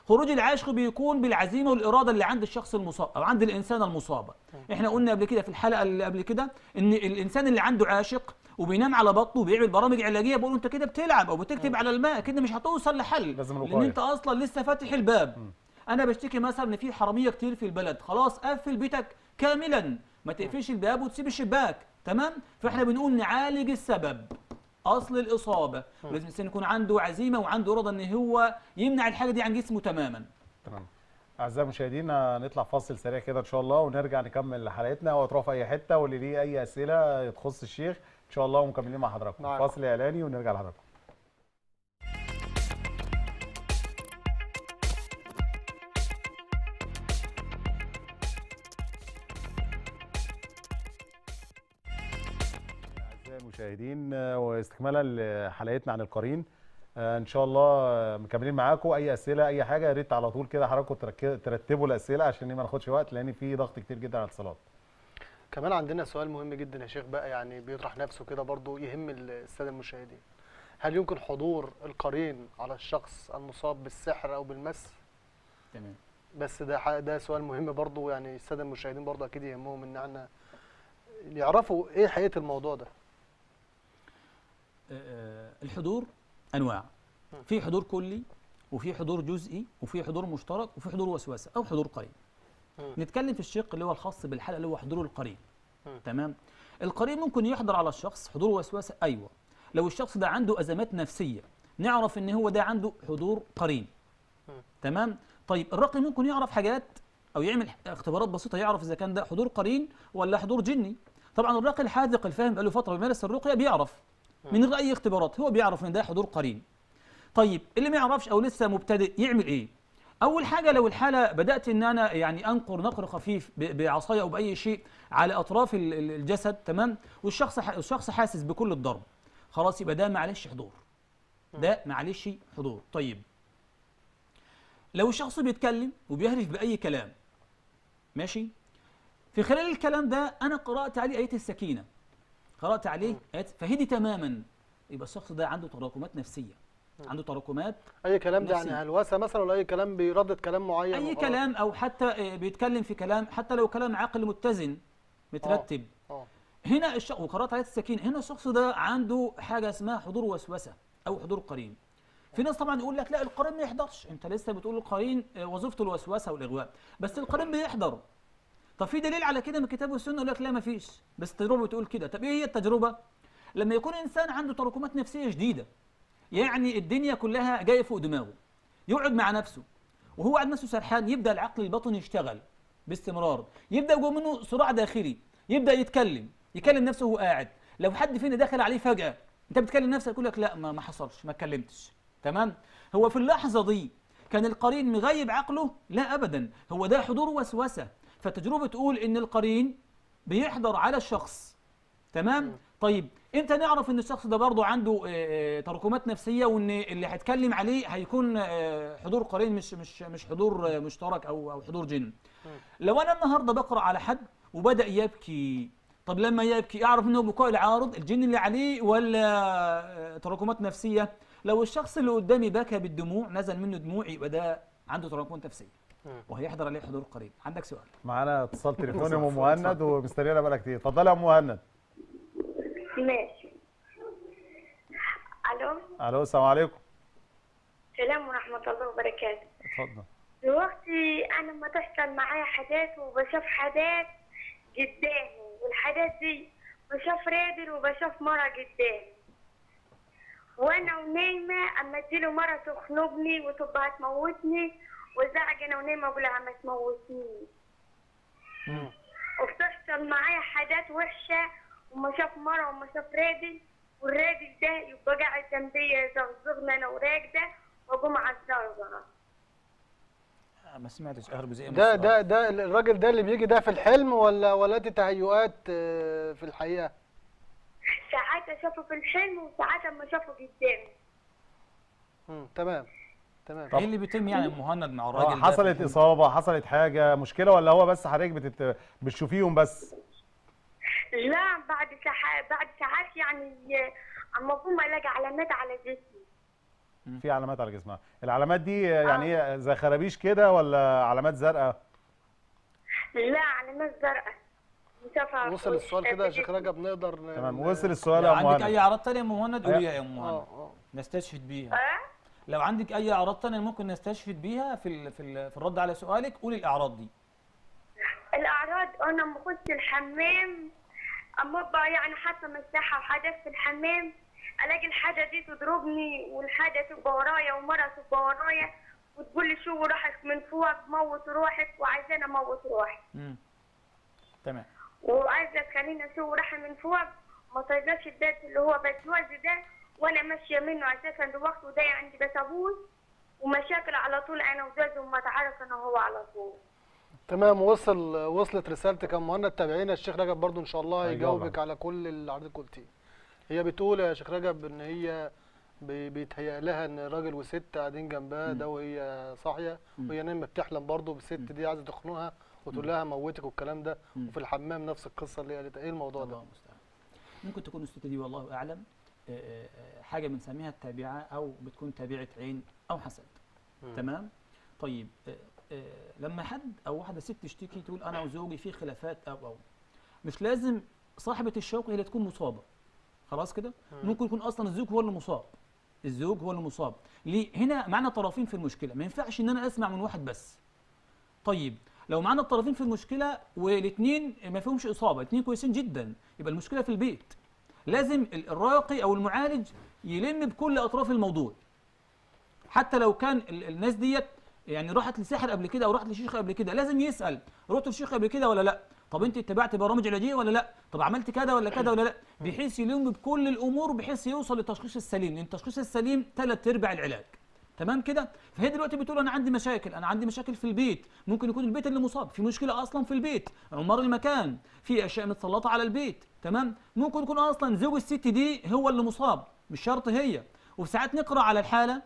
خروج العشق بيكون بالعزيمه والاراده اللي عند الشخص المصاب او عند الانسان المصاب احنا قلنا قبل كده في الحلقه اللي قبل كده ان الانسان اللي عنده عاشق وبينام على بطنه وبيعمل برامج علاجيه بيقول انت كده بتلعب او بتكتب على الماء كده مش هتوصل لحل لازم لان الوقاية. انت اصلا لسه فاتح الباب انا بشتكي مثلا ان في حراميه كتير في البلد خلاص قفل بيتك كاملا ما تقفلش الباب وتسيب الشباك تمام فاحنا بنقول نعالج السبب اصل الاصابه لازم الانسان يكون عنده عزيمه وعنده رضا ان هو يمنع الحاجه دي عن جسمه تماما تمام اعزائي المشاهدين هنطلع فاصل سريع كده ان شاء الله ونرجع نكمل حلقتنا وتروح في اي حته واللي ليه اي اسئله تخص الشيخ ان شاء الله ومكملين مع حضراتكم معاكم. فاصل اعلاني ونرجع لحضراتكم أعزائي المشاهدين آه، واستكمالا لحلقتنا عن القرين آه، ان شاء الله آه، مكملين معاكم اي اسئله اي حاجه يا ريت على طول كده حضراتكم ترك- ترتبوا الاسئله عشان ما ناخدش وقت لان في ضغط كتير جدا على الاتصالات كمان عندنا سؤال مهم جدا يا شيخ بقى يعني بيطرح نفسه كده برضو يهم الساده المشاهدين هل يمكن حضور القرين على الشخص المصاب بالسحر او بالمس تمام بس ده ح- ده سؤال مهم برضو يعني الساده المشاهدين برضو اكيد يهمهم ان احنا يعرفوا ايه حقيقه الموضوع ده آه، الحضور انواع في حضور كلي وفي حضور جزئي وفي حضور مشترك وفي حضور وسوسه او حضور قرين مم. نتكلم في الشق اللي هو الخاص بالحلقه اللي هو حضور القرين مم. تمام القرين ممكن يحضر على الشخص حضور وسوسه ايوه لو الشخص ده عنده ازمات نفسيه نعرف ان هو ده عنده حضور قرين مم. تمام طيب الراقي ممكن يعرف حاجات او يعمل اختبارات بسيطه يعرف اذا كان ده حضور قرين ولا حضور جني طبعا الراقي الحاذق الفاهم بقاله فتره بيمارس الرقيه بيعرف من غير اي اختبارات هو بيعرف ان ده حضور قرين طيب اللي ما يعرفش او لسه مبتدئ يعمل ايه اول حاجه لو الحاله بدات ان انا يعني انقر نقر خفيف ب- بعصايه او باي شيء على اطراف ال- ال- الجسد تمام والشخص ح- الشخص حاسس بكل الضرب خلاص يبقى ده معلش حضور ده معلش حضور طيب لو الشخص بيتكلم وبيهرف باي كلام ماشي في خلال الكلام ده انا قرات عليه ايه السكينه قرات عليه آيات فهدي تماما يبقى الشخص ده عنده تراكمات نفسيه عنده تراكمات اي كلام ده يعني نفسي. هلوسه مثلا ولا اي كلام بيردد كلام معين اي وخلاص؟ كلام او حتى آه، بيتكلم في كلام حتى لو كلام عقل متزن مترتب اه هنا الشخص وقرات عليه السكينه هنا الشخص ده عنده حاجه اسمها حضور وسوسه او حضور قرين في ناس طبعا يقول لك لا القرين ما يحضرش انت لسه بتقول القرين آه، وظيفته الوسوسه والاغواء بس القرين بيحضر طب في دليل على كده من الكتاب والسنه يقول لك لا ما فيش بس التجربه بتقول كده طب ايه هي التجربه لما يكون انسان عنده تراكمات نفسيه شديده يعني الدنيا كلها جايه فوق دماغه يقعد مع نفسه وهو قاعد نفسه سرحان يبدا العقل الباطني يشتغل باستمرار يبدا جوه منه صراع داخلي يبدا يتكلم يكلم نفسه وهو قاعد لو حد فينا دخل عليه فجاه انت بتكلم نفسك يقول لك لا ما, ما حصلش ما اتكلمتش تمام هو في اللحظه دي كان القرين مغيب عقله لا ابدا هو ده حضور وسوسه فالتجربه تقول ان القرين بيحضر على الشخص تمام طيب امتى نعرف ان الشخص ده برضه عنده آه، آه، تراكمات نفسيه وان اللي هيتكلم عليه هيكون آه، حضور قرين مش مش مش حضور آه، مشترك او او حضور جن لو انا النهارده بقرا على حد وبدا يبكي طب لما يبكي اعرف انه بكاء العارض الجن اللي عليه ولا آه، تراكمات نفسيه لو الشخص اللي قدامي بكى بالدموع نزل منه دموع يبقى ده عنده تراكمات نفسيه مم. وهيحضر عليه حضور قرين عندك سؤال معانا اتصال تليفوني ام مهند ومستنينا بقالها كتير اتفضلي يا ام مهند ماشي الو الو السلام عليكم السلام ورحمه الله وبركاته اتفضل دلوقتي انا لما تحصل معايا حاجات وبشوف حاجات قدامي والحاجات دي بشوف رادل وبشوف مرة قدامي وانا ونايمة اما اديله مرة تخنقني وتبقى هتموتني وزعج انا ونايمة اقول لها ما تموتنيش مم. وبتحصل معايا حاجات وحشة وما شاف مرة وما شاف رادل والرادل ده يبقى قاعد جنبي يزغزغني انا وراكدة واقوم على الزغزغة آه، ما سمعتش اخر جزئيه من ده السؤال. ده ده الراجل ده اللي بيجي ده في الحلم ولا ولا دي تهيؤات آه، في الحقيقه ساعات اشوفه في الحلم وساعات اما اشوفه قدامي مم. تمام تمام ايه اللي بيتم يعني يا أم مهند مع الراجل آه، ده حصلت في- اصابه حصلت حاجه مشكله ولا هو بس حضرتك بتت... بتشوفيهم بس لا بعد ساعات بعد ساعات يعني اما اقوم الاقي علامات على جسمي في علامات على جسمها العلامات دي يعني ايه زي خرابيش كده ولا علامات زرقاء لا علامات زرقاء مشافة وصل السؤال كده يا شيخ رجب نقدر ن- تمام ن- وصل السؤال لو يا عندك اي مهند اعراض تانية يا ام مهند قوليها يا ام اه مهند اه نستشهد بيها اه لو عندك اي اعراض تانية ممكن نستشهد بيها في ال- في ال- في الرد على سؤالك قولي الاعراض دي الاعراض انا لما اخش الحمام اما ابقى يعني حاسه مساحه وحاجات في الحمام الاقي الحاجه دي تضربني والحاجه تبقى ورايا ومره تبقى ورايا وتقول لي شو روحك من فوق موت روحك وعايزاني اموت روحي مم. تمام وعايزه تخليني اشوف روحي من فوق ما طيقاش الدات اللي هو بتوزي ده وانا ماشيه منه اساسا دلوقتي وده عندي بسابوس ومشاكل على طول انا وجوزي وما تعرف انا هو على طول تمام وصل وصلت رسالتك يا مهند تابعينا الشيخ رجب برضو ان شاء الله هيجاوبك. هيجاوبك على كل اللي حضرتك قلتيه هي بتقول يا شيخ رجب ان هي بي- بيتهيأ لها ان راجل وست قاعدين جنبها ده وهي صاحيه وهي نايمه بتحلم برضو بالست دي عايزه تخنقها وتقول لها موتك والكلام ده وفي الحمام نفس القصه اللي قالتها ايه الموضوع الله ده المستعان ممكن تكون الست دي والله اعلم آه، آه، آه، حاجه بنسميها التابعه او بتكون تابعه عين او حسد تمام طيب آه، آه، لما حد او واحده ست تشتكي تقول انا وزوجي في خلافات او او مش لازم صاحبه الشوكه هي اللي تكون مصابه خلاص كده ممكن يكون اصلا الزوج هو اللي مصاب الزوج هو اللي مصاب ليه هنا معنا طرفين في المشكله ما ينفعش ان انا اسمع من واحد بس طيب لو معانا الطرفين في المشكله والاثنين ما فيهمش اصابه الاثنين كويسين جدا يبقى المشكله في البيت لازم ال- الراقي او المعالج يلم بكل اطراف الموضوع حتى لو كان ال- الناس ديت يعني راحت لساحر قبل كده او راحت لشيخ قبل كده لازم يسال رحت لشيخ قبل كده ولا لا طب انت اتبعت برامج علاجيه ولا لا طب عملت كذا ولا كذا ولا لا بحيث يلم بكل الامور بحيث يوصل للتشخيص السليم لان التشخيص السليم ثلاث ارباع العلاج تمام كده فهي دلوقتي بتقول انا عندي مشاكل انا عندي مشاكل في البيت ممكن يكون البيت اللي مصاب في مشكله اصلا في البيت عمار المكان في اشياء متسلطه على البيت تمام ممكن يكون اصلا زوج الست دي هو اللي مصاب مش شرط هي وفي ساعات نقرا على الحاله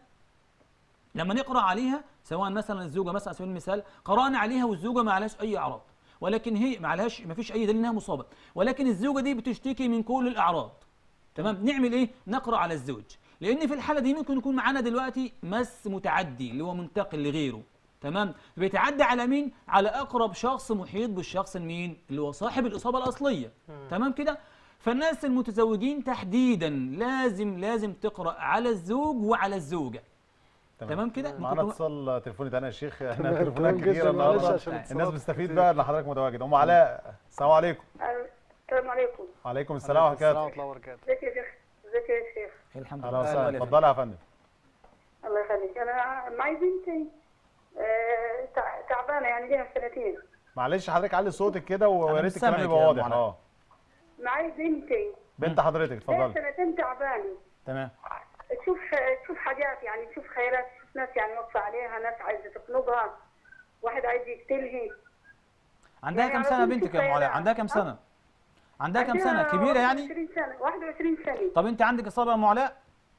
لما نقرا عليها سواء مثلا الزوجه مثلا على سبيل المثال قرانا عليها والزوجه ما عليهاش اي اعراض ولكن هي ما عليهاش ما فيش اي دليل انها مصابه ولكن الزوجه دي بتشتكي من كل الاعراض تمام نعمل ايه نقرا على الزوج لان في الحاله دي ممكن يكون معانا دلوقتي مس متعدي اللي هو منتقل لغيره تمام بيتعدى على مين على اقرب شخص محيط بالشخص المين اللي هو صاحب الاصابه الاصليه تمام كده فالناس المتزوجين تحديدا لازم لازم تقرا على الزوج وعلى الزوجه تمام كده ممكن معانا يكون- اتصال تليفوني تاني يا شيخ احنا تمام، تليفونات تمام جداً، كتير معلش النهارده عشان الناس اتصالات بتستفيد كتير. بقى ان حضرتك متواجد ام علاء السلام عليكم السلام عليكم وعليكم السلام ورحمه السلام الله ورحمه الله وبركاته ازيك يا شيخ ازيك يا شيخ الحمد اهلا لله وسهلا الله اتفضلي يا فندم الله يخليك انا معي بنتي آه، تع- تعبانه يعني ليها سنتين معلش حضرتك علي صوتك كده ويا أنا ريت مش الكلام سامعك يبقى يا واضح أم علاء. اه معي بنتي بنت حضرتك ليها اتفضلي سنتين تعبانه تمام تشوف تشوف حاجات يعني تشوف خيالات تشوف ناس يعني واقفه عليها ناس عايزه تخنقها واحد عايز يقتلها عندها يعني كم على سنه طول بنتك يا ام تخيلات. علاء عندها كم ها؟ سنه عندها كم سنه عندها كبيره يعني 21 سنه 21 سنه طب انت عندك اصابه يا ام علاء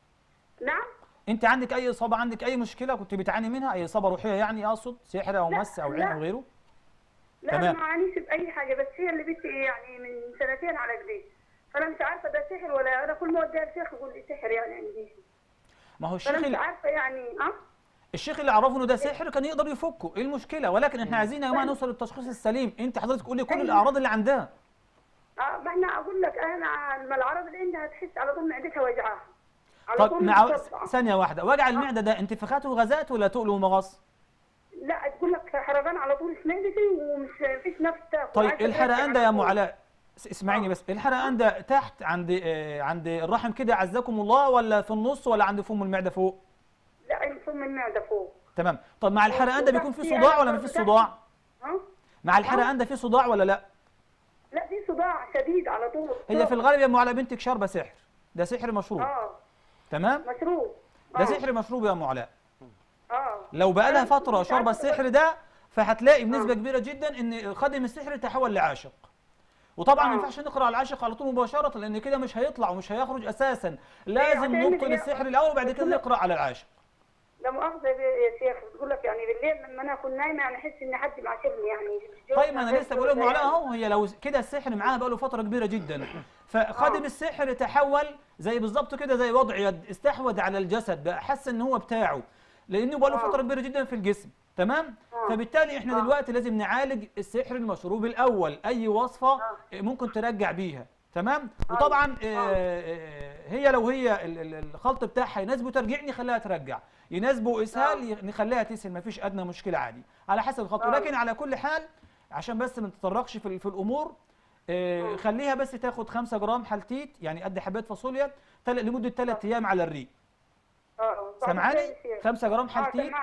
نعم انت عندك اي اصابه عندك اي مشكله كنت بتعاني منها اي اصابه روحيه يعني اقصد سحر او لا، مس او عين لا. او غيره لا تمام. ما معانيش باي حاجه بس هي اللي بنتي يعني من سنتين على كده فانا مش عارفه ده سحر ولا انا كل ما اوديها الشيخ يقول لي سحر يعني عندي ما هو الشيخ فانا مش اللي عارفه يعني ها الشيخ اللي اعرفه انه ده سحر كان يقدر يفكه ايه المشكله ولكن احنا عايزين يا جماعه نوصل للتشخيص السليم انت حضرتك قولي كل أيوة. الاعراض اللي عندها اه ما احنا اقول لك انا لما العرض اللي عندها تحس على طول معدتها وجعها على طب طول مع متصدعة. ثانيه واحده وجع المعده ده انتفاخات وغازات ولا تقل ومغص لا تقول لك حرقان على طول في معدتي ومش فيش نفس تاكل طيب عايزة الحرقان تاكل ده يا على ام طول. علاء س- اسمعيني بس الحرقان ده تحت عند آه، عند الرحم كده عزكم الله ولا في النص ولا عند فم المعده فوق لا فم المعده فوق تمام طب مع الحرقان ده بيكون في وتحت صداع يعني ولا ما فيش تحت. صداع ها مع الحرقان ده في صداع ولا لا لا في صداع شديد على طول هي في الغالب يا ام علاء بنتك شاربه سحر ده سحر مشروب اه تمام مشروب ده آه. سحر مشروب يا ام علاء اه لو بقى لها أنا فتره مش شاربه عارفة السحر ده فهتلاقي بنسبه كبيره جدا ان خادم السحر تحول لعاشق وطبعا ما آه. ينفعش نقرا على العاشق على طول مباشره لان كده مش هيطلع ومش هيخرج اساسا لازم هتعمل نبطل إيه؟ السحر الاول وبعد كده بس لا. نقرا على العاشق لا مؤاخذة يا شيخ بتقول لك يعني بالليل لما انا اكون نايمة يعني احس ان حد معاشرني يعني طيب ما انا لسه بقول لهم على اهو هي لو كده السحر معاها بقاله فتره كبيره جدا فخادم السحر تحول زي بالظبط كده زي وضع يد استحوذ على الجسد بقى حس ان هو بتاعه لانه بقاله فتره كبيره جدا في الجسم تمام فبالتالي احنا دلوقتي لازم نعالج السحر المشروب الاول اي وصفه ممكن ترجع بيها تمام وطبعا آه، آه، هي لو هي ال- ال- الخلط بتاعها يناسبه ترجيع نخليها ترجع يناسبه اسهال ي- نخليها تسهل مفيش ادنى مشكله عادي على حسب الخلط ولكن على كل حال عشان بس ما نتطرقش في, ال- في الامور آه، خليها بس تاخد 5 جرام حلتيت يعني قد حبات فاصوليا تل- لمده 3 ايام على الريق سامعاني 5 جرام حلتيت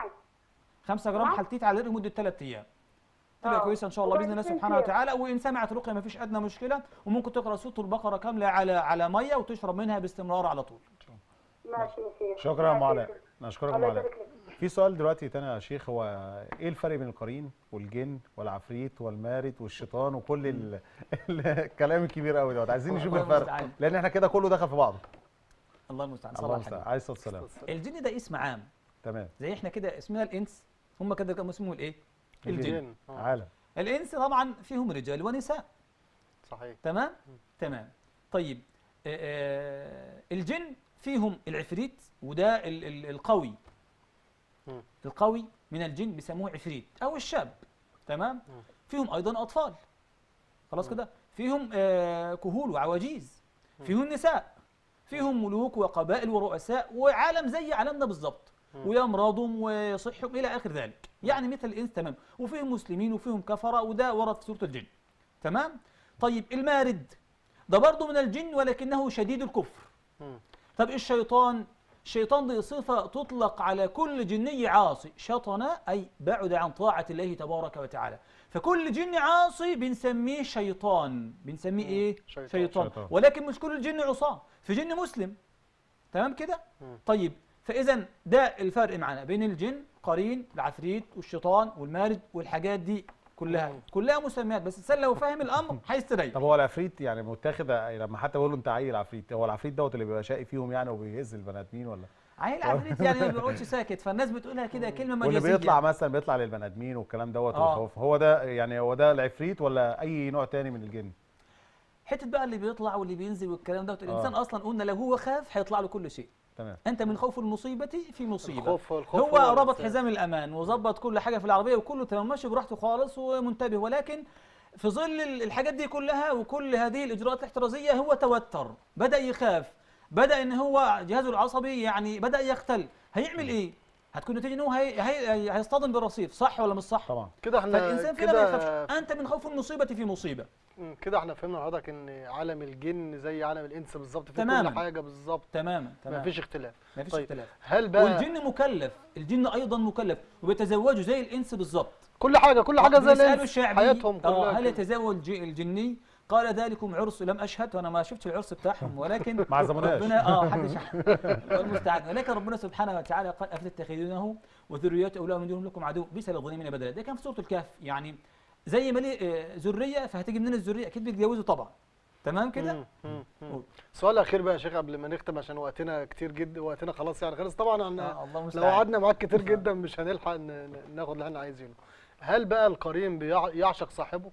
5 جرام نعم. حلتيت على الريق لمده 3 ايام تبقى آه. كويسه ان شاء الله باذن الله وبعدين سبحانه هي- وتعالى وان سمعت رقيه ما فيش ادنى مشكله وممكن تقرا سوره البقره كامله على على ميه وتشرب منها باستمرار على طول ماشي يا شيخ شكرا يا ام ماشي يا علاء شيخ. نشكرك يا ام الله علاء يبارك لك. في سؤال دلوقتي تاني يا شيخ هو ايه الفرق بين القرين والجن والعفريت والمارد والشيطان وكل ال... الكلام الكبير قوي دوت عايزين نشوف الله الفرق المستعان. لان احنا كده كله دخل في بعضه الله المستعان الله صلى المستعان الله عليه الصلاه والسلام الجن ده اسم عام تمام زي احنا كده اسمنا الانس هم كده كانوا اسمهم الايه الجن الجن. آه. عالم الانس طبعا فيهم رجال ونساء صحيح تمام تمام طيب آه، آه، الجن فيهم العفريت وده ال- ال- القوي مم. القوي من الجن بيسموه عفريت او الشاب تمام فيهم ايضا اطفال خلاص كده فيهم آه، كهول وعواجيز فيهم نساء فيهم ملوك وقبائل ورؤساء وعالم زي عالمنا بالظبط ويمرضهم ويصحهم الى اخر ذلك يعني مثل الانس تمام وفيهم مسلمين وفيهم كفره وده ورد في سوره الجن تمام طيب المارد ده برضه من الجن ولكنه شديد الكفر مم. طب الشيطان الشيطان دي صفة تطلق على كل جني عاصي شطن أي بعد عن طاعة الله تبارك وتعالى فكل جن عاصي بنسميه شيطان بنسميه إيه؟ شيطان. شيطان. شيطان. ولكن مش كل الجن عصاة في جن مسلم تمام كده؟ مم. طيب فإذا ده الفرق معنا بين الجن قرين العفريت والشيطان والمارد والحاجات دي كلها كلها مسميات بس الإنسان لو فاهم الأمر هيستريح طب هو العفريت يعني متاخد لما حتى بيقولوا انت عيل عفريت هو العفريت دوت اللي بيبقى شقي فيهم يعني وبيهز البني ادمين ولا عيل عفريت يعني ما بيقعدش ساكت فالناس بتقولها كده كلمة واللي مجازية بيطلع مثلا بيطلع للبني ادمين والكلام دوت آه. والخوف هو ده يعني هو ده العفريت ولا اي نوع تاني من الجن حته بقى اللي بيطلع واللي بينزل والكلام ده الانسان آه. اصلا قلنا لو هو خاف هيطلع له كل شيء تمام انت من خوف المصيبه في مصيبه الخوف الخوف هو ربط الأساس. حزام الامان وظبط كل حاجه في العربيه وكله تمام ماشي براحته خالص ومنتبه ولكن في ظل ال- الحاجات دي كلها وكل هذه الاجراءات الاحترازيه هو توتر بدا يخاف بدا ان هو جهازه العصبي يعني بدا يختل هيعمل ايه هتكون نتيجه ان هو هي هي هيصطدم بالرصيف صح ولا مش صح طبعا كده احنا فالانسان فينا ما كده يخافش انت من خوف المصيبه في مصيبه مم، كده احنا فهمنا حضرتك ان عالم الجن زي عالم الانس بالظبط في تماماً. كل حاجه بالظبط تماما تمام مفيش اختلاف مفيش طيب اختلاف هل بقى والجن مكلف الجن ايضا مكلف وبيتزوجوا زي الانس بالظبط كل حاجه كل حاجه زي بيسالوا الانس الشعبي حياتهم آه كلها هل كده. يتزوج الج- الجني قال ذلكم عرس لم اشهد وانا ما شفتش العرس بتاعهم ولكن ما عزموناش. ربنا اه حدش الله المستعان ولكن ربنا سبحانه وتعالى قال افتتخذونه وذريته اولاد من دونهم لكم عدو بئس للظالمين بدلا ده كان في سوره الكهف يعني زي ما ليه آه، ذريه فهتيجي منين الذريه اكيد بيتجوزوا طبعا تمام كده مم، مم، مم. قول. سؤال اخير بقى يا شيخ قبل ما نختم عشان وقتنا كتير جدا وقتنا خلاص يعني خلص طبعا عن آه الله لو المستعان قعدنا معاك كتير جدا مش هنلحق ن- ن- ناخد اللي احنا عايزينه هل بقى القرين بيع- يعشق صاحبه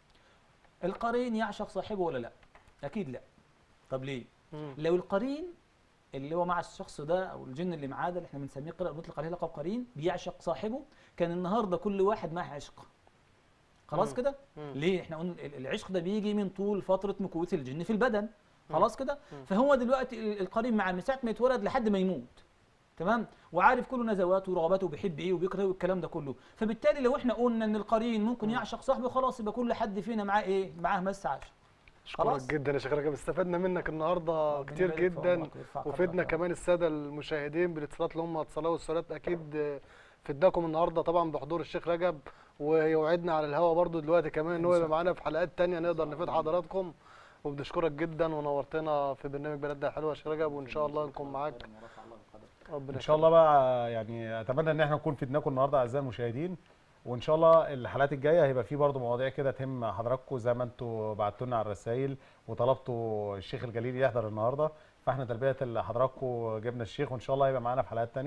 القرين يعشق صاحبه ولا لا اكيد لا طب ليه مم. لو القرين اللي هو مع الشخص ده او الجن اللي معاه ده اللي احنا بنسميه قرأ بنطلق عليه لقب قرين بيعشق صاحبه كان النهارده كل واحد معاه عشق خلاص مم. كده مم. ليه احنا قلنا ال- العشق ده بيجي من طول فتره مكوث الجن في البدن خلاص كده فهو دلوقتي ال- القرين معاه من ساعه ما يتولد لحد ما يموت تمام وعارف كل نزواته ورغباته وبيحب ايه وبيكره ايه والكلام ده كله فبالتالي لو احنا قلنا ان القرين ممكن يعشق صاحبه خلاص يبقى كل حد فينا معاه ايه معاه مس عشق اشكرك خلاص. جدا يا شيخ رجب استفدنا منك النهارده ربنا كتير يبارك في جدا عمرك ويرفع وفدنا قدرك. كمان الساده المشاهدين بالاتصالات اللي هم اتصلوا والسؤالات اكيد آه، فدناكم النهارده طبعا بحضور الشيخ رجب ويوعدنا على الهوا برضو دلوقتي كمان ان هو يبقى معانا في حلقات تانية نقدر نفيد حضراتكم وبنشكرك جدا ونورتنا في برنامج بلدنا الحلوه يا شيخ رجب وان شاء الله نكون معاك ربنا ان شاء الله بقى يعني اتمنى ان احنا نكون فدناكم النهارده اعزائي المشاهدين وان شاء الله الحلقات الجايه هيبقى في برضه مواضيع كده تهم حضراتكم زي ما انتوا بعتوا لنا على الرسائل وطلبتوا الشيخ الجليل يحضر النهارده فاحنا تلبيه لحضراتكم جبنا الشيخ وان شاء الله هيبقى معانا في حلقات تانية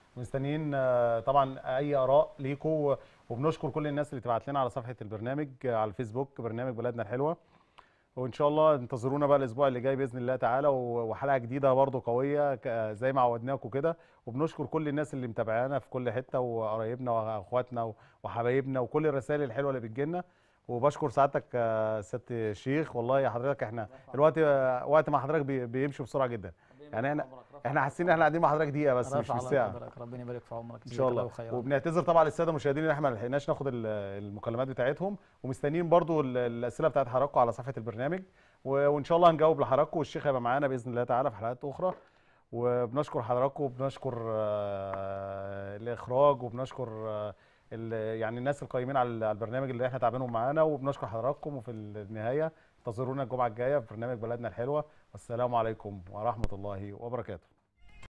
مستنيين آه، طبعا اي اراء ليكم وبنشكر كل الناس اللي تبعت لنا على صفحه البرنامج آه، على الفيسبوك برنامج بلدنا الحلوه وان شاء الله انتظرونا بقى الاسبوع اللي جاي باذن الله تعالى و- وحلقه جديده برضو قويه ك- زي ما عودناكم كده وبنشكر كل الناس اللي متابعانا في كل حته وقرايبنا واخواتنا و- وحبايبنا وكل الرسائل الحلوه اللي بتجيلنا وبشكر سعادتك يا سياده الشيخ والله يا حضرتك احنا الوقت وقت مع حضرتك بي- بيمشي بسرعه جدا يعني احنا احنا حاسين ان احنا قاعدين مع حضرتك دقيقه بس مش رفع مش الله ساعه قدرك ربنا يبارك في عمرك ان شاء الله وبنعتذر طبعا للساده المشاهدين ان احنا ما لحقناش ناخد ال- المكالمات بتاعتهم ومستنيين برضو ال- الاسئله بتاعت حضراتكم على صفحه البرنامج و- وان شاء الله هنجاوب لحضراتكم والشيخ هيبقى معانا باذن الله تعالى في حلقات اخرى وبنشكر حضراتكم وبنشكر آه، الاخراج وبنشكر آه، ال- يعني الناس القايمين على ال- على البرنامج اللي احنا تعبانهم معانا وبنشكر حضراتكم وفي النهايه انتظرونا الجمعه الجايه في برنامج بلدنا الحلوه والسلام عليكم ورحمه الله وبركاته